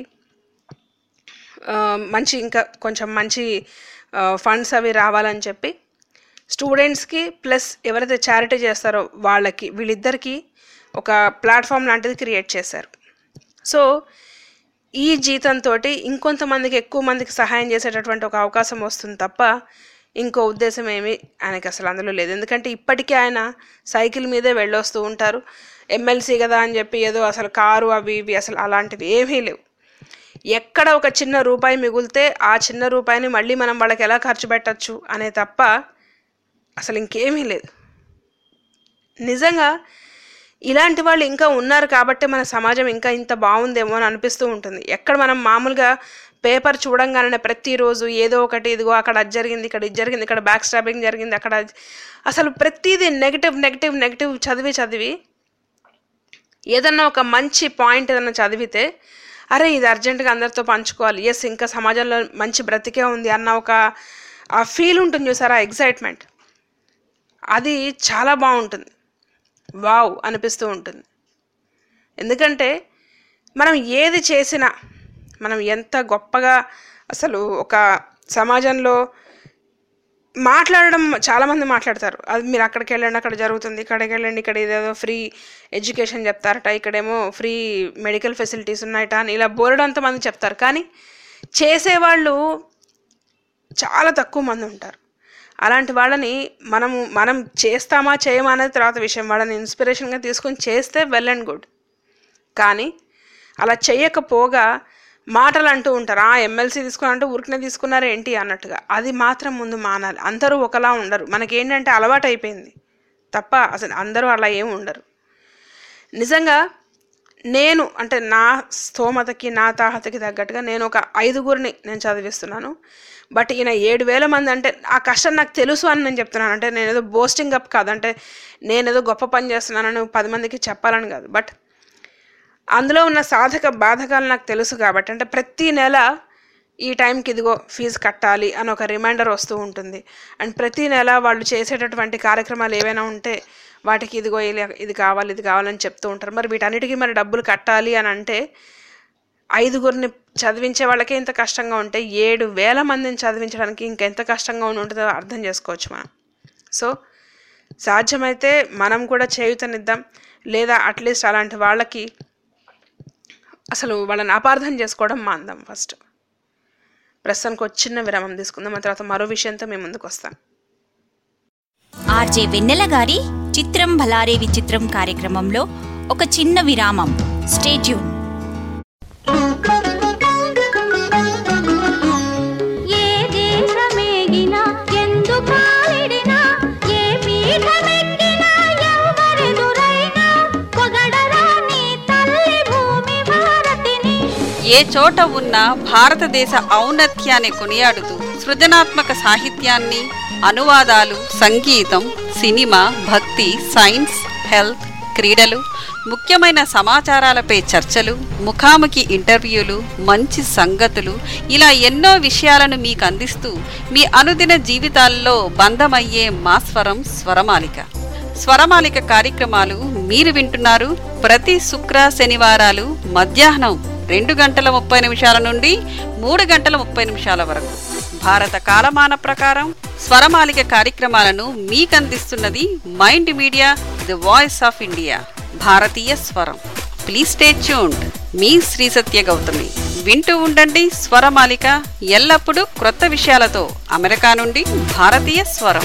ఆ, మంచి ఇంకా కొంచెం మంచి ఫండ్స్ అవి రావాలని చెప్పి స్టూడెంట్స్కి ప్లస్ ఎవరైతే చారిటీ చేస్తారో వాళ్ళకి వీళ్ళిద్దరికీ ఒక ప్లాట్ఫామ్ లాంటిది క్రియేట్ చేశారు సో ఈ జీతంతో ఇంకొంతమందికి ఎక్కువ మందికి సహాయం చేసేటటువంటి ఒక అవకాశం వస్తుంది తప్ప ఇంకో ఉద్దేశం ఏమీ ఆయనకి అసలు అందులో లేదు ఎందుకంటే ఇప్పటికీ ఆయన సైకిల్ మీదే వెళ్ళొస్తూ ఉంటారు ఎమ్మెల్సీ కదా అని చెప్పి ఏదో అసలు కారు అవి ఇవి అసలు అలాంటివి ఏమీ లేవు ఎక్కడ ఒక చిన్న రూపాయి మిగిలితే ఆ చిన్న రూపాయిని మళ్ళీ మనం వాళ్ళకి ఎలా ఖర్చు పెట్టచ్చు అనే తప్ప అసలు ఇంకేమీ లేదు నిజంగా ఇలాంటి వాళ్ళు ఇంకా ఉన్నారు కాబట్టి మన సమాజం ఇంకా ఇంత బాగుందేమో అని అనిపిస్తూ ఉంటుంది ఎక్కడ మనం మామూలుగా పేపర్ చూడంగానే ప్రతిరోజు ఏదో ఒకటి ఇదిగో అక్కడ అది జరిగింది ఇక్కడ ఇది జరిగింది ఇక్కడ బ్యాక్ స్టాబింగ్ జరిగింది అక్కడ అది- అసలు ప్రతిదీ నెగిటివ్ నెగిటివ్ నెగిటివ్ చదివి చదివి ఏదన్నా ఒక మంచి పాయింట్ ఏదన్నా చదివితే అరే ఇది అర్జెంటుగా అందరితో పంచుకోవాలి ఎస్ ఇంకా సమాజంలో మంచి బ్రతికే ఉంది అన్న ఒక ఆ ఫీల్ ఉంటుంది చూసారా ఎగ్జైట్మెంట్ అది చాలా బాగుంటుంది వావ్ అనిపిస్తూ ఉంటుంది ఎందుకంటే మనం ఏది చేసినా మనం ఎంత గొప్పగా అసలు ఒక సమాజంలో మాట్లాడడం చాలామంది మాట్లాడతారు అది మీరు అక్కడికి వెళ్ళండి అక్కడ జరుగుతుంది ఇక్కడికి వెళ్ళండి ఇక్కడ ఇదేదో ఫ్రీ ఎడ్యుకేషన్ చెప్తారట ఇక్కడేమో ఫ్రీ మెడికల్ ఫెసిలిటీస్ ఉన్నాయట అని ఇలా బోరడంత మంది చెప్తారు కానీ చేసేవాళ్ళు చాలా తక్కువ మంది ఉంటారు అలాంటి వాళ్ళని మనము మనం చేస్తామా చేయమా అనేది తర్వాత విషయం వాళ్ళని ఇన్స్పిరేషన్గా తీసుకొని చేస్తే వెల్ అండ్ గుడ్ కానీ అలా చేయకపోగా మాటలు అంటూ ఉంటారు ఆ ఎమ్మెల్సీ తీసుకున్నారంటే ఊరికనే తీసుకున్నారు ఏంటి అన్నట్టుగా అది మాత్రం ముందు మానాలి అందరూ ఒకలా ఉండరు మనకేంటంటే అలవాటు అయిపోయింది తప్ప అసలు అందరూ అలా ఏమి ఉండరు నిజంగా నేను అంటే నా స్తోమతకి నా తాహతకి తగ్గట్టుగా నేను ఒక ఐదుగురిని నేను చదివిస్తున్నాను బట్ ఈయన ఏడు వేల మంది అంటే ఆ కష్టం నాకు తెలుసు అని నేను చెప్తున్నాను అంటే నేను ఏదో బోస్టింగ్ అప్ కాదు అంటే నేను ఏదో గొప్ప పని చేస్తున్నానని పది మందికి చెప్పాలని కాదు బట్ అందులో ఉన్న సాధక బాధకాలు నాకు తెలుసు కాబట్టి అంటే ప్రతి నెల ఈ టైంకి ఇదిగో ఫీజు కట్టాలి అని ఒక రిమైండర్ వస్తూ ఉంటుంది అండ్ ప్రతి నెల వాళ్ళు చేసేటటువంటి కార్యక్రమాలు ఏవైనా ఉంటే వాటికి ఇదిగో ఇలా- ఇది కావాలి ఇది కావాలని చెప్తూ ఉంటారు మరి వీటన్నిటికీ మరి డబ్బులు కట్టాలి అని అంటే ఐదుగురిని చదివించే వాళ్ళకే ఇంత కష్టంగా ఉంటే ఏడు వేల మందిని చదివించడానికి ఇంకెంత కష్టంగా ఉండి ఉంటుందో అర్థం చేసుకోవచ్చు మనం సో సాధ్యమైతే మనం కూడా చేయుతనిద్దాం లేదా అట్లీస్ట్ అలాంటి వాళ్ళకి అసలు వాళ్ళని అపార్థం చేసుకోవడం మాందాం ఫస్ట్ ప్రస్తుతానికి ఒక చిన్న విరామం తీసుకుందాం ఆ తర్వాత మరో విషయంతో మేము ముందుకు వస్తాం ఆర్జే వెన్నెల గారి చిత్రం భలారే విచిత్రం కార్యక్రమంలో ఒక చిన్న విరామం స్టేట్యూన్ ఏ దేశమేగినా ఎందు కాలిడినా ఏ పీఠమెక్కినా ఎవరెదురైనా పొగడరా నీ తల్లి భూమి భారతిని ఏ చోట ఉన్న భారతదేశ ఔన్నత్యాన్ని కొనియాడుతూ సృజనాత్మక సాహిత్యాన్ని అనువాదాలు సంగీతం సినిమా భక్తి సైన్స్ హెల్త్ క్రీడలు ముఖ్యమైన సమాచారాలపై చర్చలు ముఖాముఖి ఇంటర్వ్యూలు మంచి సంగతులు ఇలా ఎన్నో విషయాలను మీకు అందిస్తూ మీ అనుదిన జీవితాల్లో బంధమయ్యే మా స్వరం స్వరమాలిక స్వరమాలిక కార్యక్రమాలు మీరు వింటున్నారు ప్రతి శుక్ర శనివారాలు మధ్యాహ్నం రెండు గంటల ముప్పై నిమిషాల నుండి మూడు గంటల ముప్పై నిమిషాల వరకు భారత కాలమాన ప్రకారం స్వరమాలిక కార్యక్రమాలను మీకు అందిస్తున్నది Mind Media the voice of India భారతీయ స్వరం ప్లీజ్ స్టే ట్యూన్డ్ మీ శ్రీ సత్య గౌతమి వింటూ ఉండండి స్వరమాలిక ఎల్లప్పుడూ క్రొత్త విషయాలతో అమెరికా నుండి భారతీయ స్వరం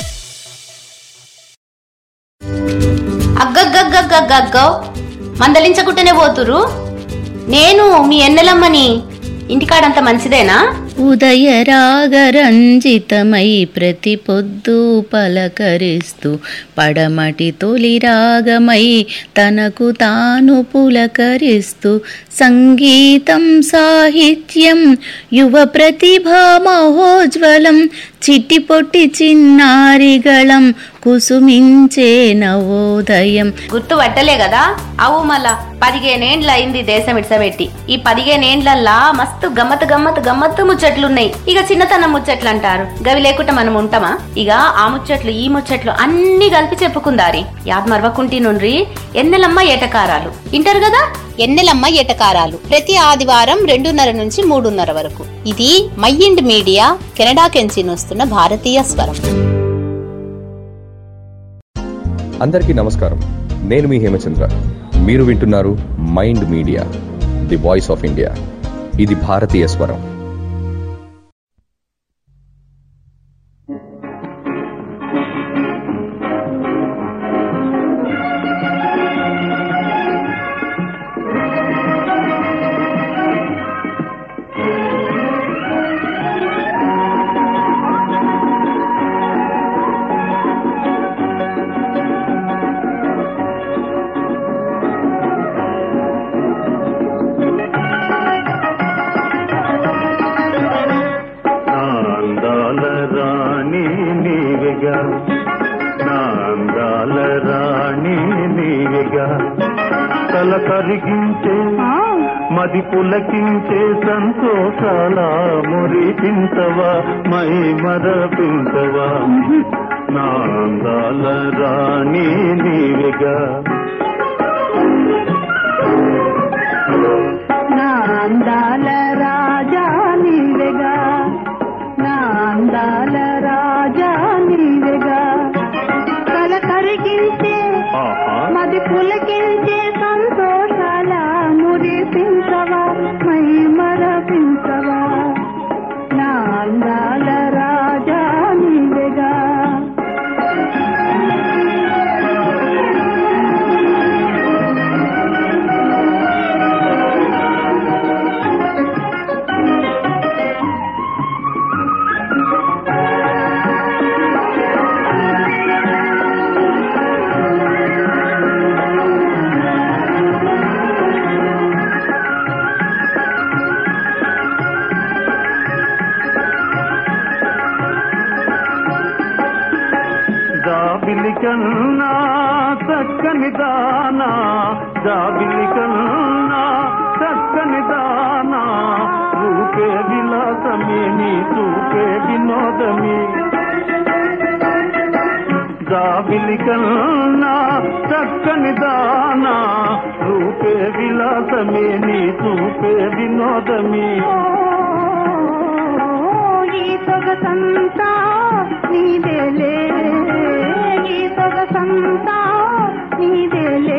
అగ్గగ్గగ్గగ్గగ్గో మందలించకుంటేనే పోతురు నేను మీ ఎన్నెలమ్మని ఇంటికాడంత మంచిదేనా ఉదయ రాగరంజితమై ప్రతి పొద్దు పలకరిస్తూ పడమటి తొలి రాగమై తనకు తాను పులకరిస్తూ సంగీతం సాహిత్యం యువ ప్రతిభా మహోజ్వలం చిట్టి పొట్టి చిన్నారిగళం కుసుమించే నవోదయం గుర్తు పట్టలే కదా అవు మళ్ళా పదిహేనేండ్ల అయింది దేశం ఇడ్సబెట్టి ఈ పదిహేనేండ్లల్లా మస్తు గమ్మత్ గమ్మత్ గమ్మత్తు ముచ్చట్లున్నాయి ఇక చిన్నతనం ముచ్చట్లు అంటారు గవి లేకుండా మనం ఉంటామా ఇక ఆ ముచ్చట్లు ఈ ముచ్చట్లు అన్ని కలిపి చెప్పుకుందారి యాద్ మరవకుంటి నుండి ఎన్నెలమ్మ ఏటకారాలు ఇంటారు కదా ఎన్నెలమ్మ ఎటకారాలు ప్రతి ఆదివారం రెండున్నర నుంచి మూడున్నర వరకు ఇది మైండ్ మీడియా కెనడా కెంచి వస్తున్న భారతీయ స్వరం అందరికీ నమస్కారం నేను మీ హేమచంద్ర మీరు వింటున్నారు Mind Media the voice of India ఇది భారతీయ స్వరం నా అందాల రాణి నీవెగా నా అందాల రాణి నీవెగా తల కరిగించే మది పులకించే సంతోషాల మురిపించవా మై మరపించవా నా అందాల రాణి నీవెగా నా అందాల రాజా నీవెగా నా అందాల రాజా నీవెగా కల కరిగించే మది పులకించే సంతోషాల మురిపించవా మై మరపించవా నా అందాల రాజా నీవెగా దానా జాబిలి కన్నా చక్కని దానా రూపే విలాసమే నీ చూపే వినోదమే జాబిలి కన్నా చక్కని దానా రూపే విలాసమే నీ చూపే వినోదమే ఈ సొగసంతా నీదేలే ఈ సొగసంతా నీదేలే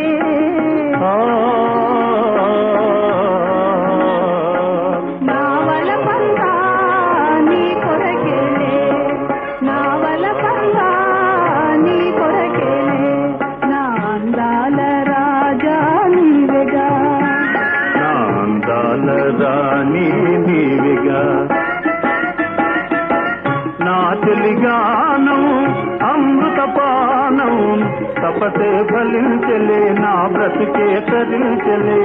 నా వలపంతా నీ కొరకేలే నా వలపంతా నీ కొరకేలే నా అందాల రాజా నీవెగా నా అందాల రాణి నీవిగా నా చెలిగానం అమృతపానం తపసే ఫలించలే నా బ్రతుకే తరించలే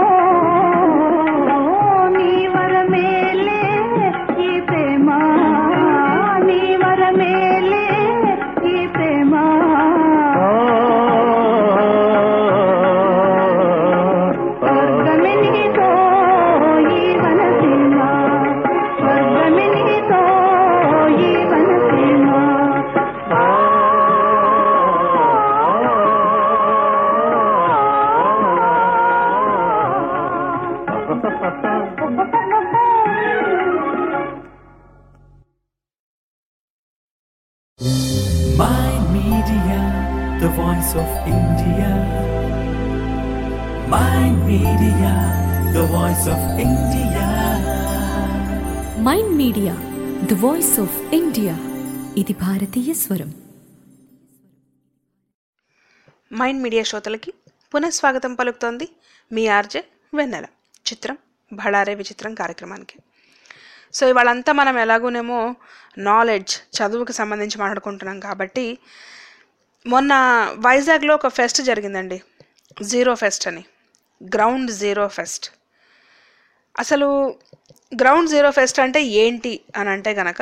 నీ వరమేలే ఈ ప్రేమ నీ వరమేలే ఈ ప్రేమ స్వర్గమెనిగితో ఈ వనసీమ స్వర్గమెనిగితో ఈ వనసీమ Mind Media, the voice of India. Mind Media, the voice of India. Mind Media the voice of India ఇది భారతీయ స్వరం మైండ్ మీడియా శ్రోతలకి పునఃస్వాగతం పలుకుతోంది మీ ఆర్జే వెన్నెల చిత్రం బళారే విచిత్రం కార్యక్రమానికి సో ఇవాళంతా మనం ఎలాగోనేమో నాలెడ్జ్ చదువుకి సంబంధించి మాట్లాడుకుంటున్నాం కాబట్టి మొన్న వైజాగ్లో ఒక ఫెస్ట్ జరిగిందండి జీరో ఫెస్ట్ అని గ్రౌండ్ జీరో ఫెస్ట్ అసలు గ్రౌండ్ జీరో ఫెస్ట్ అంటే ఏంటి అని అంటే గనక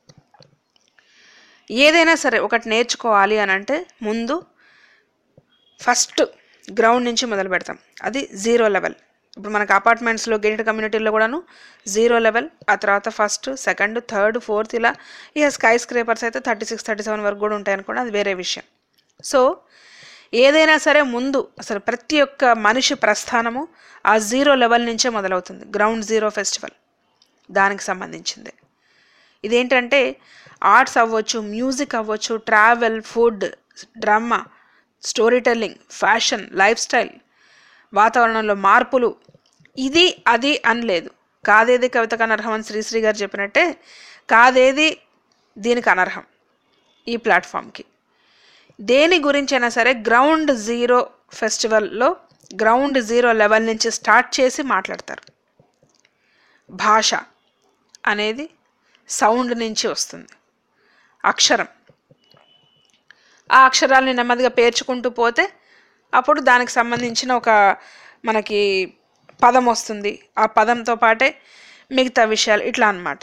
ఏదైనా సరే ఒకటి నేర్చుకోవాలి అని అంటే ముందు ఫస్ట్ గ్రౌండ్ నుంచి మొదలు పెడతాం అది జీరో లెవెల్ ఇప్పుడు మనకు అపార్ట్మెంట్స్లో గేటెడ్ కమ్యూనిటీలో కూడాను జీరో లెవెల్ ఆ తర్వాత ఫస్ట్ సెకండ్ థర్డ్ ఫోర్త్ ఇలా ఇక స్కై స్క్రేపర్స్ అయితే థర్టీ సిక్స్ థర్టీ సెవెన్ వరకు కూడా ఉంటాయి అనుకోండి అది వేరే విషయం సో ఏదైనా సరే ముందు అసలు ప్రతి ఒక్క మనిషి ప్రస్థానము ఆ జీరో లెవెల్ నుంచే మొదలవుతుంది గ్రౌండ్ జీరో ఫెస్టివల్ దానికి సంబంధించింది ఇదేంటంటే ఆర్ట్స్ అవ్వచ్చు మ్యూజిక్ అవ్వచ్చు travel food drama storytelling fashion lifestyle వాతావరణంలో మార్పులు ఇది అది అని లేదు కాదేది కవితకు అనర్హం అని శ్రీశ్రీ గారు చెప్పినట్టే కాదేది దీనికి అనర్హం ఈ ప్లాట్ఫామ్కి దేని గురించైనా సరే గ్రౌండ్ జీరో ఫెస్టివల్లో గ్రౌండ్ జీరో లెవెల్ నుంచి స్టార్ట్ చేసి మాట్లాడతారు భాష అనేది సౌండ్ నుంచి వస్తుంది అక్షరం ఆ అక్షరాల్ని నెమ్మదిగా పేర్చుకుంటూ పోతే అప్పుడు దానికి సంబంధించిన ఒక మనకి పదం వస్తుంది ఆ పదంతో పాటే మిగతా విషయాలు ఇట్లా అన్నమాట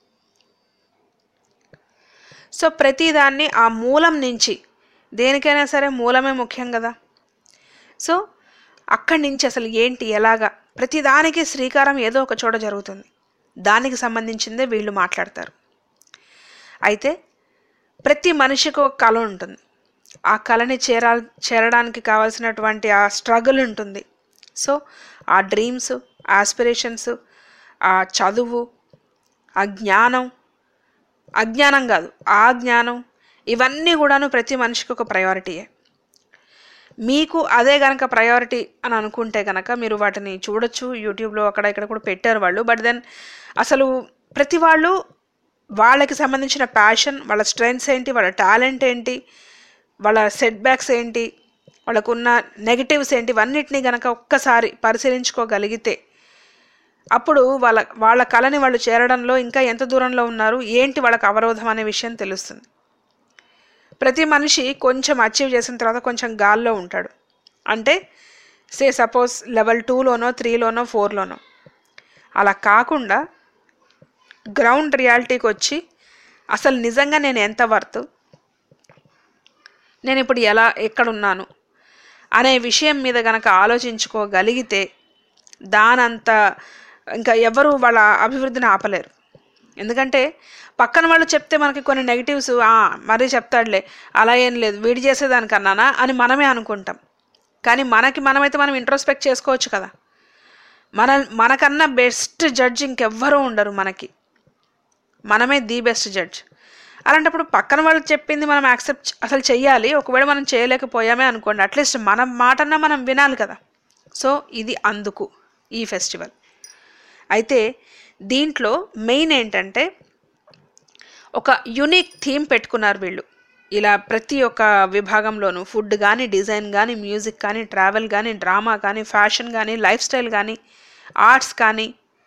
సో ప్రతిదాన్ని ఆ మూలం నుంచి దేనికైనా సరే మూలమే ముఖ్యం కదా సో అక్కడి నుంచి అసలు ఏంటి ఎలాగా ప్రతిదానికి శ్రీకారం ఏదో ఒక చోట జరుగుతుంది దానికి సంబంధించిందే వీళ్ళు మాట్లాడతారు అయితే ప్రతి మనిషికి ఒక కళ ఉంటుంది ఆ కళని చేరా చేరడానికి కావాల్సినటువంటి ఆ స్ట్రగుల్ ఉంటుంది సో ఆ డ్రీమ్స్ ఆస్పిరేషన్స్ ఆ చదువు ఆ జ్ఞానం అజ్ఞానం కాదు ఆ జ్ఞానం ఇవన్నీ కూడాను ప్రతి మనిషికి ఒక ప్రయారిటీయే మీకు అదే గనక ప్రయారిటీ అని అనుకుంటే గనక మీరు వాటిని చూడొచ్చు యూట్యూబ్లో అక్కడ ఇక్కడ కూడా పెట్టారు వాళ్ళు బట్ దెన్ అసలు ప్రతి వాళ్ళు వాళ్ళకి సంబంధించిన ప్యాషన్ వాళ్ళ స్ట్రెంగ్స్ ఏంటి వాళ్ళ టాలెంట్ ఏంటి వాళ్ళ సెట్ బ్యాక్స్ ఏంటి వాళ్ళకున్న నెగిటివ్స్ ఏంటి ఇవన్నిటినీ గనక ఒక్కసారి పరిశీలించుకోగలిగితే అప్పుడు వాళ్ళ వాళ్ళ కళని వాళ్ళు చేరడంలో ఇంకా ఎంత దూరంలో ఉన్నారు ఏంటి వాళ్ళకి అవరోధం అనే విషయం తెలుస్తుంది ప్రతి మనిషి కొంచెం అచీవ్ చేసిన తర్వాత కొంచెం గాల్లో ఉంటాడు అంటే సే సపోజ్ లెవెల్ టూలోనో త్రీలోనో ఫోర్లోనో అలా కాకుండా గ్రౌండ్ రియాలిటీకి వచ్చి అసలు నిజంగా నేను ఎంత వర్త్ నేను ఇప్పుడు ఎలా ఎక్కడున్నాను అనే విషయం మీద గనక ఆలోచించుకోగలిగితే దానంత ఇంకా ఎవరు వాళ్ళ అభివృద్ధిని ఆపలేరు ఎందుకంటే పక్కన వాళ్ళు చెప్తే మనకి కొన్ని నెగిటివ్స్ మరీ చెప్తాడులే అలా ఏం లేదు వీడి చేసేదానికన్నానా అని మనమే అనుకుంటాం కానీ మనకి మనమైతే మనం ఇంట్రోస్పెక్ట్ చేసుకోవచ్చు కదా మన మనకన్నా బెస్ట్ జడ్జ్ ఇంకెవ్వరూ ఉండరు మనకి మనమే ది బెస్ట్ జడ్జ్ అలాంటప్పుడు పక్కన వాళ్ళు చెప్పింది మనం యాక్సెప్ట్ అసలు చెయ్యాలి ఒకవేళ మనం చేయలేకపోయామే అనుకోండి అట్లీస్ట్ మన మాటన్నా మనం వినాలి కదా సో ఇది అందుకు ఈ ఫెస్టివల్ అయితే దీంట్లో మెయిన్ ఏంటంటే ఒక యునిక్ థీమ్ పెట్టుకున్నారు వీళ్ళు ఇలా ప్రతి ఒక్క విభాగంలోనూ ఫుడ్ కానీ డిజైన్ కానీ మ్యూజిక్ కానీ ట్రావెల్ కానీ డ్రామా కానీ ఫ్యాషన్ కానీ లైఫ్ స్టైల్ కానీ ఆర్ట్స్ కానీ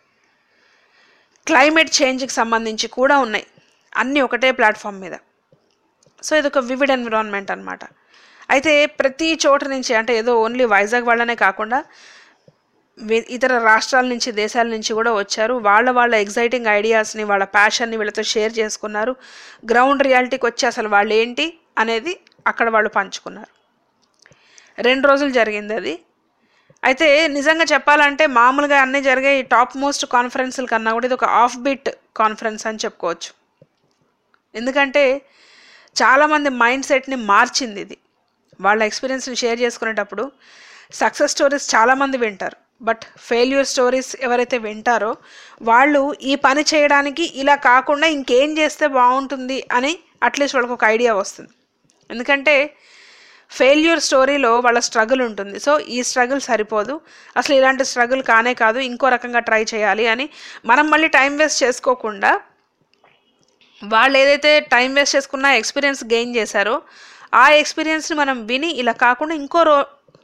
క్లైమేట్ చేంజ్కి సంబంధించి కూడా ఉన్నాయి అన్నీ ఒకటే ప్లాట్ఫామ్ మీద సో ఇది ఒక వివిడ్ ఎన్విరాన్మెంట్ అనమాట అయితే ప్రతి చోట నుంచి అంటే ఏదో ఓన్లీ వైజాగ్ వాళ్ళనే కాకుండా వి- ఇతర రాష్ట్రాల నుంచి దేశాల నుంచి కూడా వచ్చారు వాళ్ళ వాళ్ళ ఎగ్జైటింగ్ ఐడియాస్ని వాళ్ళ ప్యాషన్ని వీళ్ళతో షేర్ చేసుకున్నారు గ్రౌండ్ రియాలిటీకి వచ్చి అసలు వాళ్ళు ఏంటి అనేది అక్కడ వాళ్ళు పంచుకున్నారు రెండు రోజులు జరిగింది అది అయితే నిజంగా చెప్పాలంటే మామూలుగా అన్నీ జరిగే ఈ టాప్ మోస్ట్ కాన్ఫరెన్స్ల కన్నా కూడా ఇది ఒక ఆఫ్ బిట్ కాన్ఫరెన్స్ అని చెప్పుకోవచ్చు ఎందుకంటే చాలామంది మైండ్ సెట్ని మార్చింది ఇది వాళ్ళ ఎక్స్పీరియన్స్ని షేర్ చేసుకునేటప్పుడు సక్సెస్ స్టోరీస్ చాలామంది వింటారు బట్ ఫెయిల్యూర్ స్టోరీస్ ఎవరైతే వింటారో వాళ్ళు ఈ పని చేయడానికి ఇలా కాకుండా ఇంకేం చేస్తే బాగుంటుంది అని అట్లీస్ట్ వాళ్ళకి ఒక ఐడియా వస్తుంది ఎందుకంటే ఫెయిల్యూర్ స్టోరీలో వాళ్ళ స్ట్రగుల్ ఉంటుంది సో ఈ స్ట్రగుల్ సరిపోదు అసలు ఇలాంటి స్ట్రగుల్ కానే కాదు ఇంకో రకంగా ట్రై చేయాలి అని మనం మళ్ళీ టైం వేస్ట్ చేసుకోకుండా వాళ్ళు ఏదైతే టైం వేస్ట్ చేసుకున్న ఎక్స్పీరియన్స్ గెయిన్ చేశారో ఆ ఎక్స్పీరియన్స్ని మనం విని ఇలా కాకుండా ఇంకో రో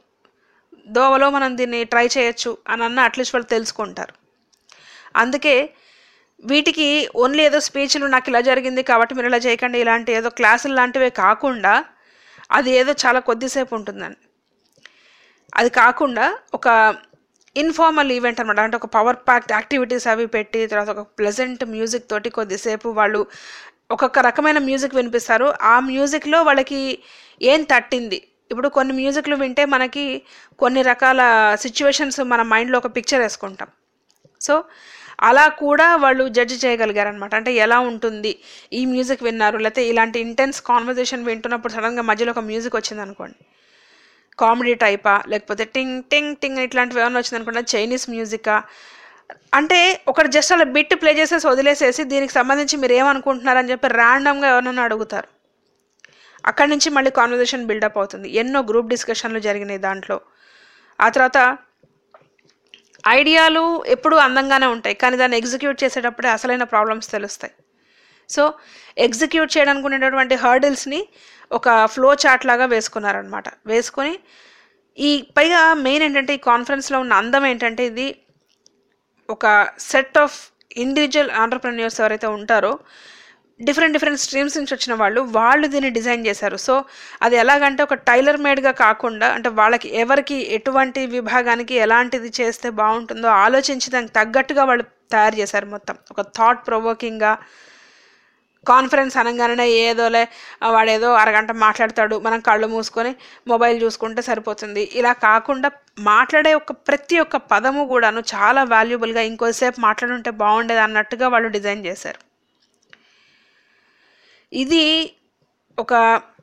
దోవలో మనం దీన్ని ట్రై చేయొచ్చు అని అన్న అట్లీస్ట్ వాళ్ళు తెలుసుకుంటారు అందుకే వీటికి ఓన్లీ ఏదో స్పీచ్లు నాకు ఇలా జరిగింది కాబట్టి మీరు ఇలా చేయకండి ఇలాంటి ఏదో క్లాసులు లాంటివే కాకుండా అది ఏదో చాలా కొద్దిసేపు ఉంటుందండి అది కాకుండా ఒక ఇన్ఫార్మల్ ఈవెంట్ అనమాట అంటే ఒక పవర్ ప్యాక్డ్ యాక్టివిటీస్ అవి పెట్టి తర్వాత ఒక ప్లెజెంట్ మ్యూజిక్ తోటి కొద్దిసేపు వాళ్ళు ఒక్కొక్క రకమైన మ్యూజిక్ వినిపిస్తారు ఆ మ్యూజిక్లో వాళ్ళకి ఏం తట్టింది ఇప్పుడు కొన్ని మ్యూజిక్లు వింటే మనకి కొన్ని రకాల సిచ్యువేషన్స్ మన మైండ్లో ఒక పిక్చర్ వేసుకుంటాం సో అలా కూడా వాళ్ళు జడ్జి చేయగలిగారు అనమాట అంటే ఎలా ఉంటుంది ఈ మ్యూజిక్ విన్నారు లేకపోతే ఇలాంటి ఇంటెన్స్ కాన్వర్జేషన్ వింటున్నప్పుడు సడన్గా మధ్యలో ఒక మ్యూజిక్ వచ్చింది అనుకోండి కామెడీ టైపా లేకపోతే టింగ్ టింగ్ టింగ్ ఇట్లాంటివి ఏమైనా వచ్చింది అనుకోండి చైనీస్ మ్యూజికా అంటే ఒకటి జస్ట్ అలా బిట్ ప్లే చేసేసి వదిలేసేసి దీనికి సంబంధించి మీరు ఏమనుకుంటున్నారని చెప్పి ర్యాండమ్గా ఎవరైనా అడుగుతారు అక్కడి నుంచి మళ్ళీ కాన్వర్జేషన్ బిల్డప్ అవుతుంది ఎన్నో గ్రూప్ డిస్కషన్లు జరిగినాయి దాంట్లో ఆ తర్వాత ఐడియాలు ఎప్పుడూ అందంగానే ఉంటాయి కానీ దాన్ని ఎగ్జిక్యూట్ చేసేటప్పుడే అసలైన ప్రాబ్లమ్స్ తెలుస్తాయి సో ఎగ్జిక్యూట్ చేయడానికి ఉండేటటువంటి హర్డిల్స్ని ఒక ఫ్లో చార్ట్ లాగా వేసుకున్నారనమాట వేసుకొని ఈ పైగా మెయిన్ ఏంటంటే ఈ కాన్ఫరెన్స్లో ఉన్న అందం ఏంటంటే ఇది ఒక సెట్ ఆఫ్ ఇండివిజువల్ ఆంటర్ప్రెన్యూర్స్ ఎవరైతే ఉంటారో డిఫరెంట్ డిఫరెంట్ స్ట్రీమ్స్ నుంచి వచ్చిన వాళ్ళు వాళ్ళు దీన్ని డిజైన్ చేశారు సో అది ఎలాగంటే ఒక టైలర్ మేడ్గా కాకుండా అంటే వాళ్ళకి ఎవరికి ఎటువంటి విభాగానికి ఎలాంటిది చేస్తే బాగుంటుందో ఆలోచించి దానికి తగ్గట్టుగా వాళ్ళు తయారు చేశారు మొత్తం ఒక థాట్ ప్రొవోకింగ్గా కాన్ఫరెన్స్ అనగానే ఏదోలే ఆ, వాడేదో అరగంట మాట్లాడతాడు మనం కళ్ళు మూసుకొని మొబైల్ చూసుకుంటే సరిపోతుంది ఇలా కాకుండా మాట్లాడే ఒక ప్రతి ఒక్క పదము కూడాను చాలా వాల్యుబుల్గా ఇంకోసేపు మాట్లాడుంటే బాగుండేది అన్నట్టుగా వాళ్ళు డిజైన్ చేశారు ఇది ఒక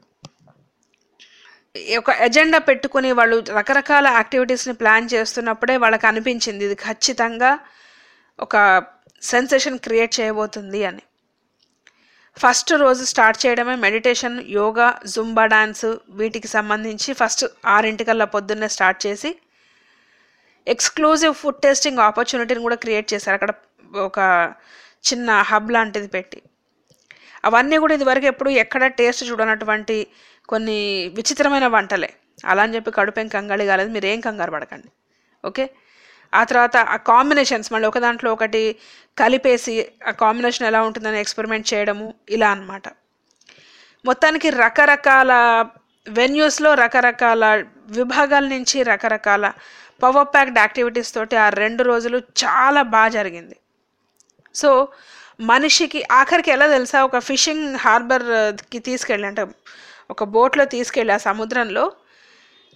ఒక ఎజెండా పెట్టుకుని వాళ్ళు రకరకాల యాక్టివిటీస్ని ప్లాన్ చేస్తున్నప్పుడే వాళ్ళకి అనిపించింది ఇది ఖచ్చితంగా ఒక సెన్సేషన్ క్రియేట్ చేయబోతుంది అని ఫస్ట్ రోజు స్టార్ట్ చేయడమే మెడిటేషన్ యోగా జుంబా డాన్స్ వీటికి సంబంధించి ఫస్ట్ ఆరింటికల్లా పొద్దున్నే స్టార్ట్ చేసి ఎక్స్క్లూజివ్ ఫుడ్ టేస్టింగ్ ఆపర్చునిటీని కూడా క్రియేట్ చేశారు అక్కడ ఒక చిన్న హబ్ లాంటిది పెట్టి అవన్నీ కూడా ఇదివరకు ఎప్పుడు ఎక్కడ టేస్ట్ చూడనటువంటి కొన్ని విచిత్రమైన వంటలే అలా అని చెప్పి కడుపేం కంగాళి కాలేదు మీరు ఏం కంగారు పడకండి ఓకే ఆ తర్వాత ఆ కాంబినేషన్స్ మళ్ళీ ఒక దాంట్లో ఒకటి కలిపేసి ఆ కాంబినేషన్ ఎలా ఉంటుందని ఎక్స్పెరిమెంట్ చేయడము ఇలా అన్నమాట మొత్తానికి రకరకాల వెన్యూస్లో రకరకాల విభాగాల నుంచి రకరకాల పవర్ ప్యాక్డ్ యాక్టివిటీస్ తోటి ఆ రెండు రోజులు చాలా బాగా జరిగింది సో మనిషికి ఆఖరికి ఎలా తెలుసా ఒక ఫిషింగ్ హార్బర్కి తీసుకెళ్ళి అంటే ఒక బోట్లో తీసుకెళ్ళి ఆ సముద్రంలో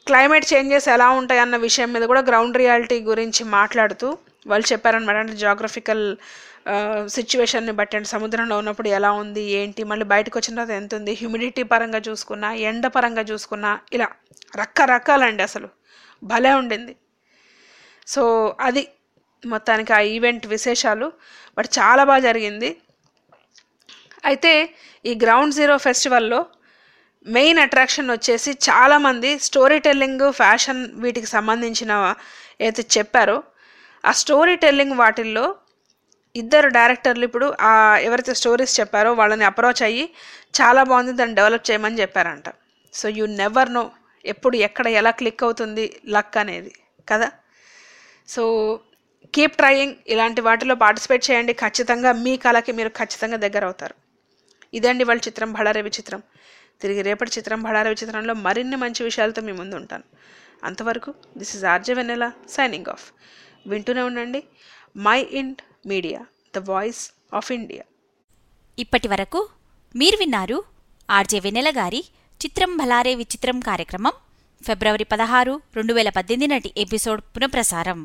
క్లైమేట్ చేంజెస్ ఎలా ఉంటాయి అన్న విషయం మీద కూడా గ్రౌండ్ రియాలిటీ గురించి మాట్లాడుతూ వాళ్ళు చెప్పారనమాట అంటే జాగ్రఫికల్ సిచ్యువేషన్ని బట్టి అంటే సముద్రంలో ఉన్నప్పుడు ఎలా ఉంది ఏంటి మళ్ళీ బయటకు వచ్చిన తర్వాత ఎంత ఉంది హ్యూమిడిటీ పరంగా చూసుకున్నా ఎండ పరంగా చూసుకున్నా ఇలా రకరకాలండి అసలు భలే ఉండింది సో అది మొత్తానికి ఆ ఈవెంట్ విశేషాలు బట్ చాలా బాగా జరిగింది అయితే ఈ గ్రౌండ్ జీరో ఫెస్టివల్లో మెయిన్ అట్రాక్షన్ వచ్చేసి చాలామంది స్టోరీ టెల్లింగ్ ఫ్యాషన్ వీటికి సంబంధించిన ఏదైతే చెప్పారో ఆ స్టోరీ టెల్లింగ్ వాటిల్లో ఇద్దరు డైరెక్టర్లు ఇప్పుడు ఆ ఎవరైతే స్టోరీస్ చెప్పారో వాళ్ళని అప్రోచ్ అయ్యి చాలా బాగుంది దాన్ని డెవలప్ చేయమని చెప్పారంట సో యూ నెవర్ నో ఎప్పుడు ఎక్కడ ఎలా క్లిక్ అవుతుంది లక్ అనేది కదా సో కీప్ ట్రయింగ్ ఇలాంటి వాటిలో పార్టిసిపేట్ చేయండి ఖచ్చితంగా మీ కళకి మీరు ఖచ్చితంగా దగ్గర అవుతారు ఇదండి వాళ్ళ చిత్రం బళారే విచిత్రం తిరిగి రేపటి చిత్రం బళారే విచిత్రంలో మరిన్ని మంచి విషయాలతో మీ ముందు ఉంటాను అంతవరకు this is RJ Vennela signing off వింటూనే ఉండండి mind media the voice of India ఇప్పటి వరకు మీరు విన్నారు ఆర్జే వెన్నెల గారి చిత్రం భలారే విచిత్రం కార్యక్రమం ఫిబ్రవరి పదహారు రెండు వేల పద్దెనిమిది నాటి ఎపిసోడ్ పునఃప్రసారం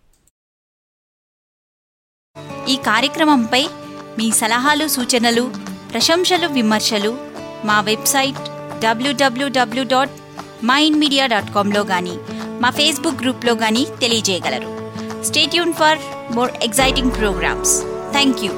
ఈ కార్యక్రమంపై మీ సలహాలు సూచనలు ప్రశంసలు విమర్శలు మా website WWW dot Mind Media dot కామ్లో కానీ మా ఫేస్బుక్ గ్రూప్లో కానీ తెలియజేయగలరు stay tuned for more exciting programmes thank you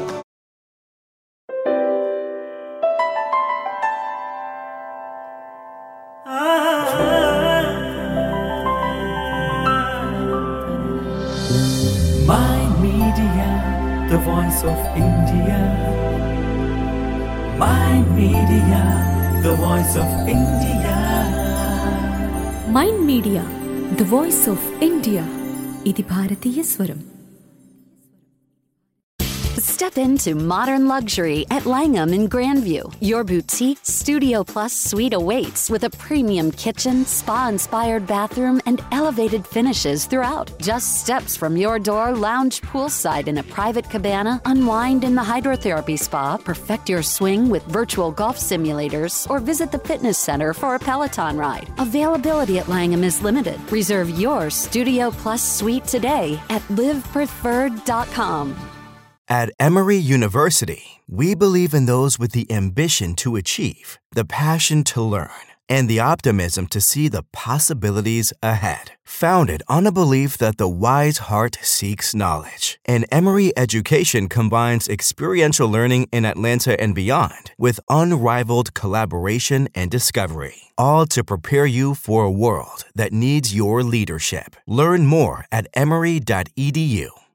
My Media, the voice of India. My Media, the voice of India. Mind Media the voice of India ఇది భారతీయ స్వరం Step into modern luxury at Langham in Grandview. Your boutique Studio Plus suite awaits with a premium kitchen, spa inspired bathroom, and elevated finishes throughout. Just steps from your door, lounge poolside in a private cabana, unwind in the hydrotherapy spa, perfect your swing with virtual golf simulators, or visit the fitness center for a Peloton ride. Availability at Langham is limited. Reserve your Studio Plus suite today at livepreferred.com. At Emory University, we believe in those with the ambition to achieve, the passion to learn, and the optimism to see the possibilities ahead. Founded on a belief that the wise heart seeks knowledge, and Emory education combines experiential learning in Atlanta and beyond with unrivaled collaboration and discovery, all to prepare you for a world that needs your leadership. Learn more at emory.edu.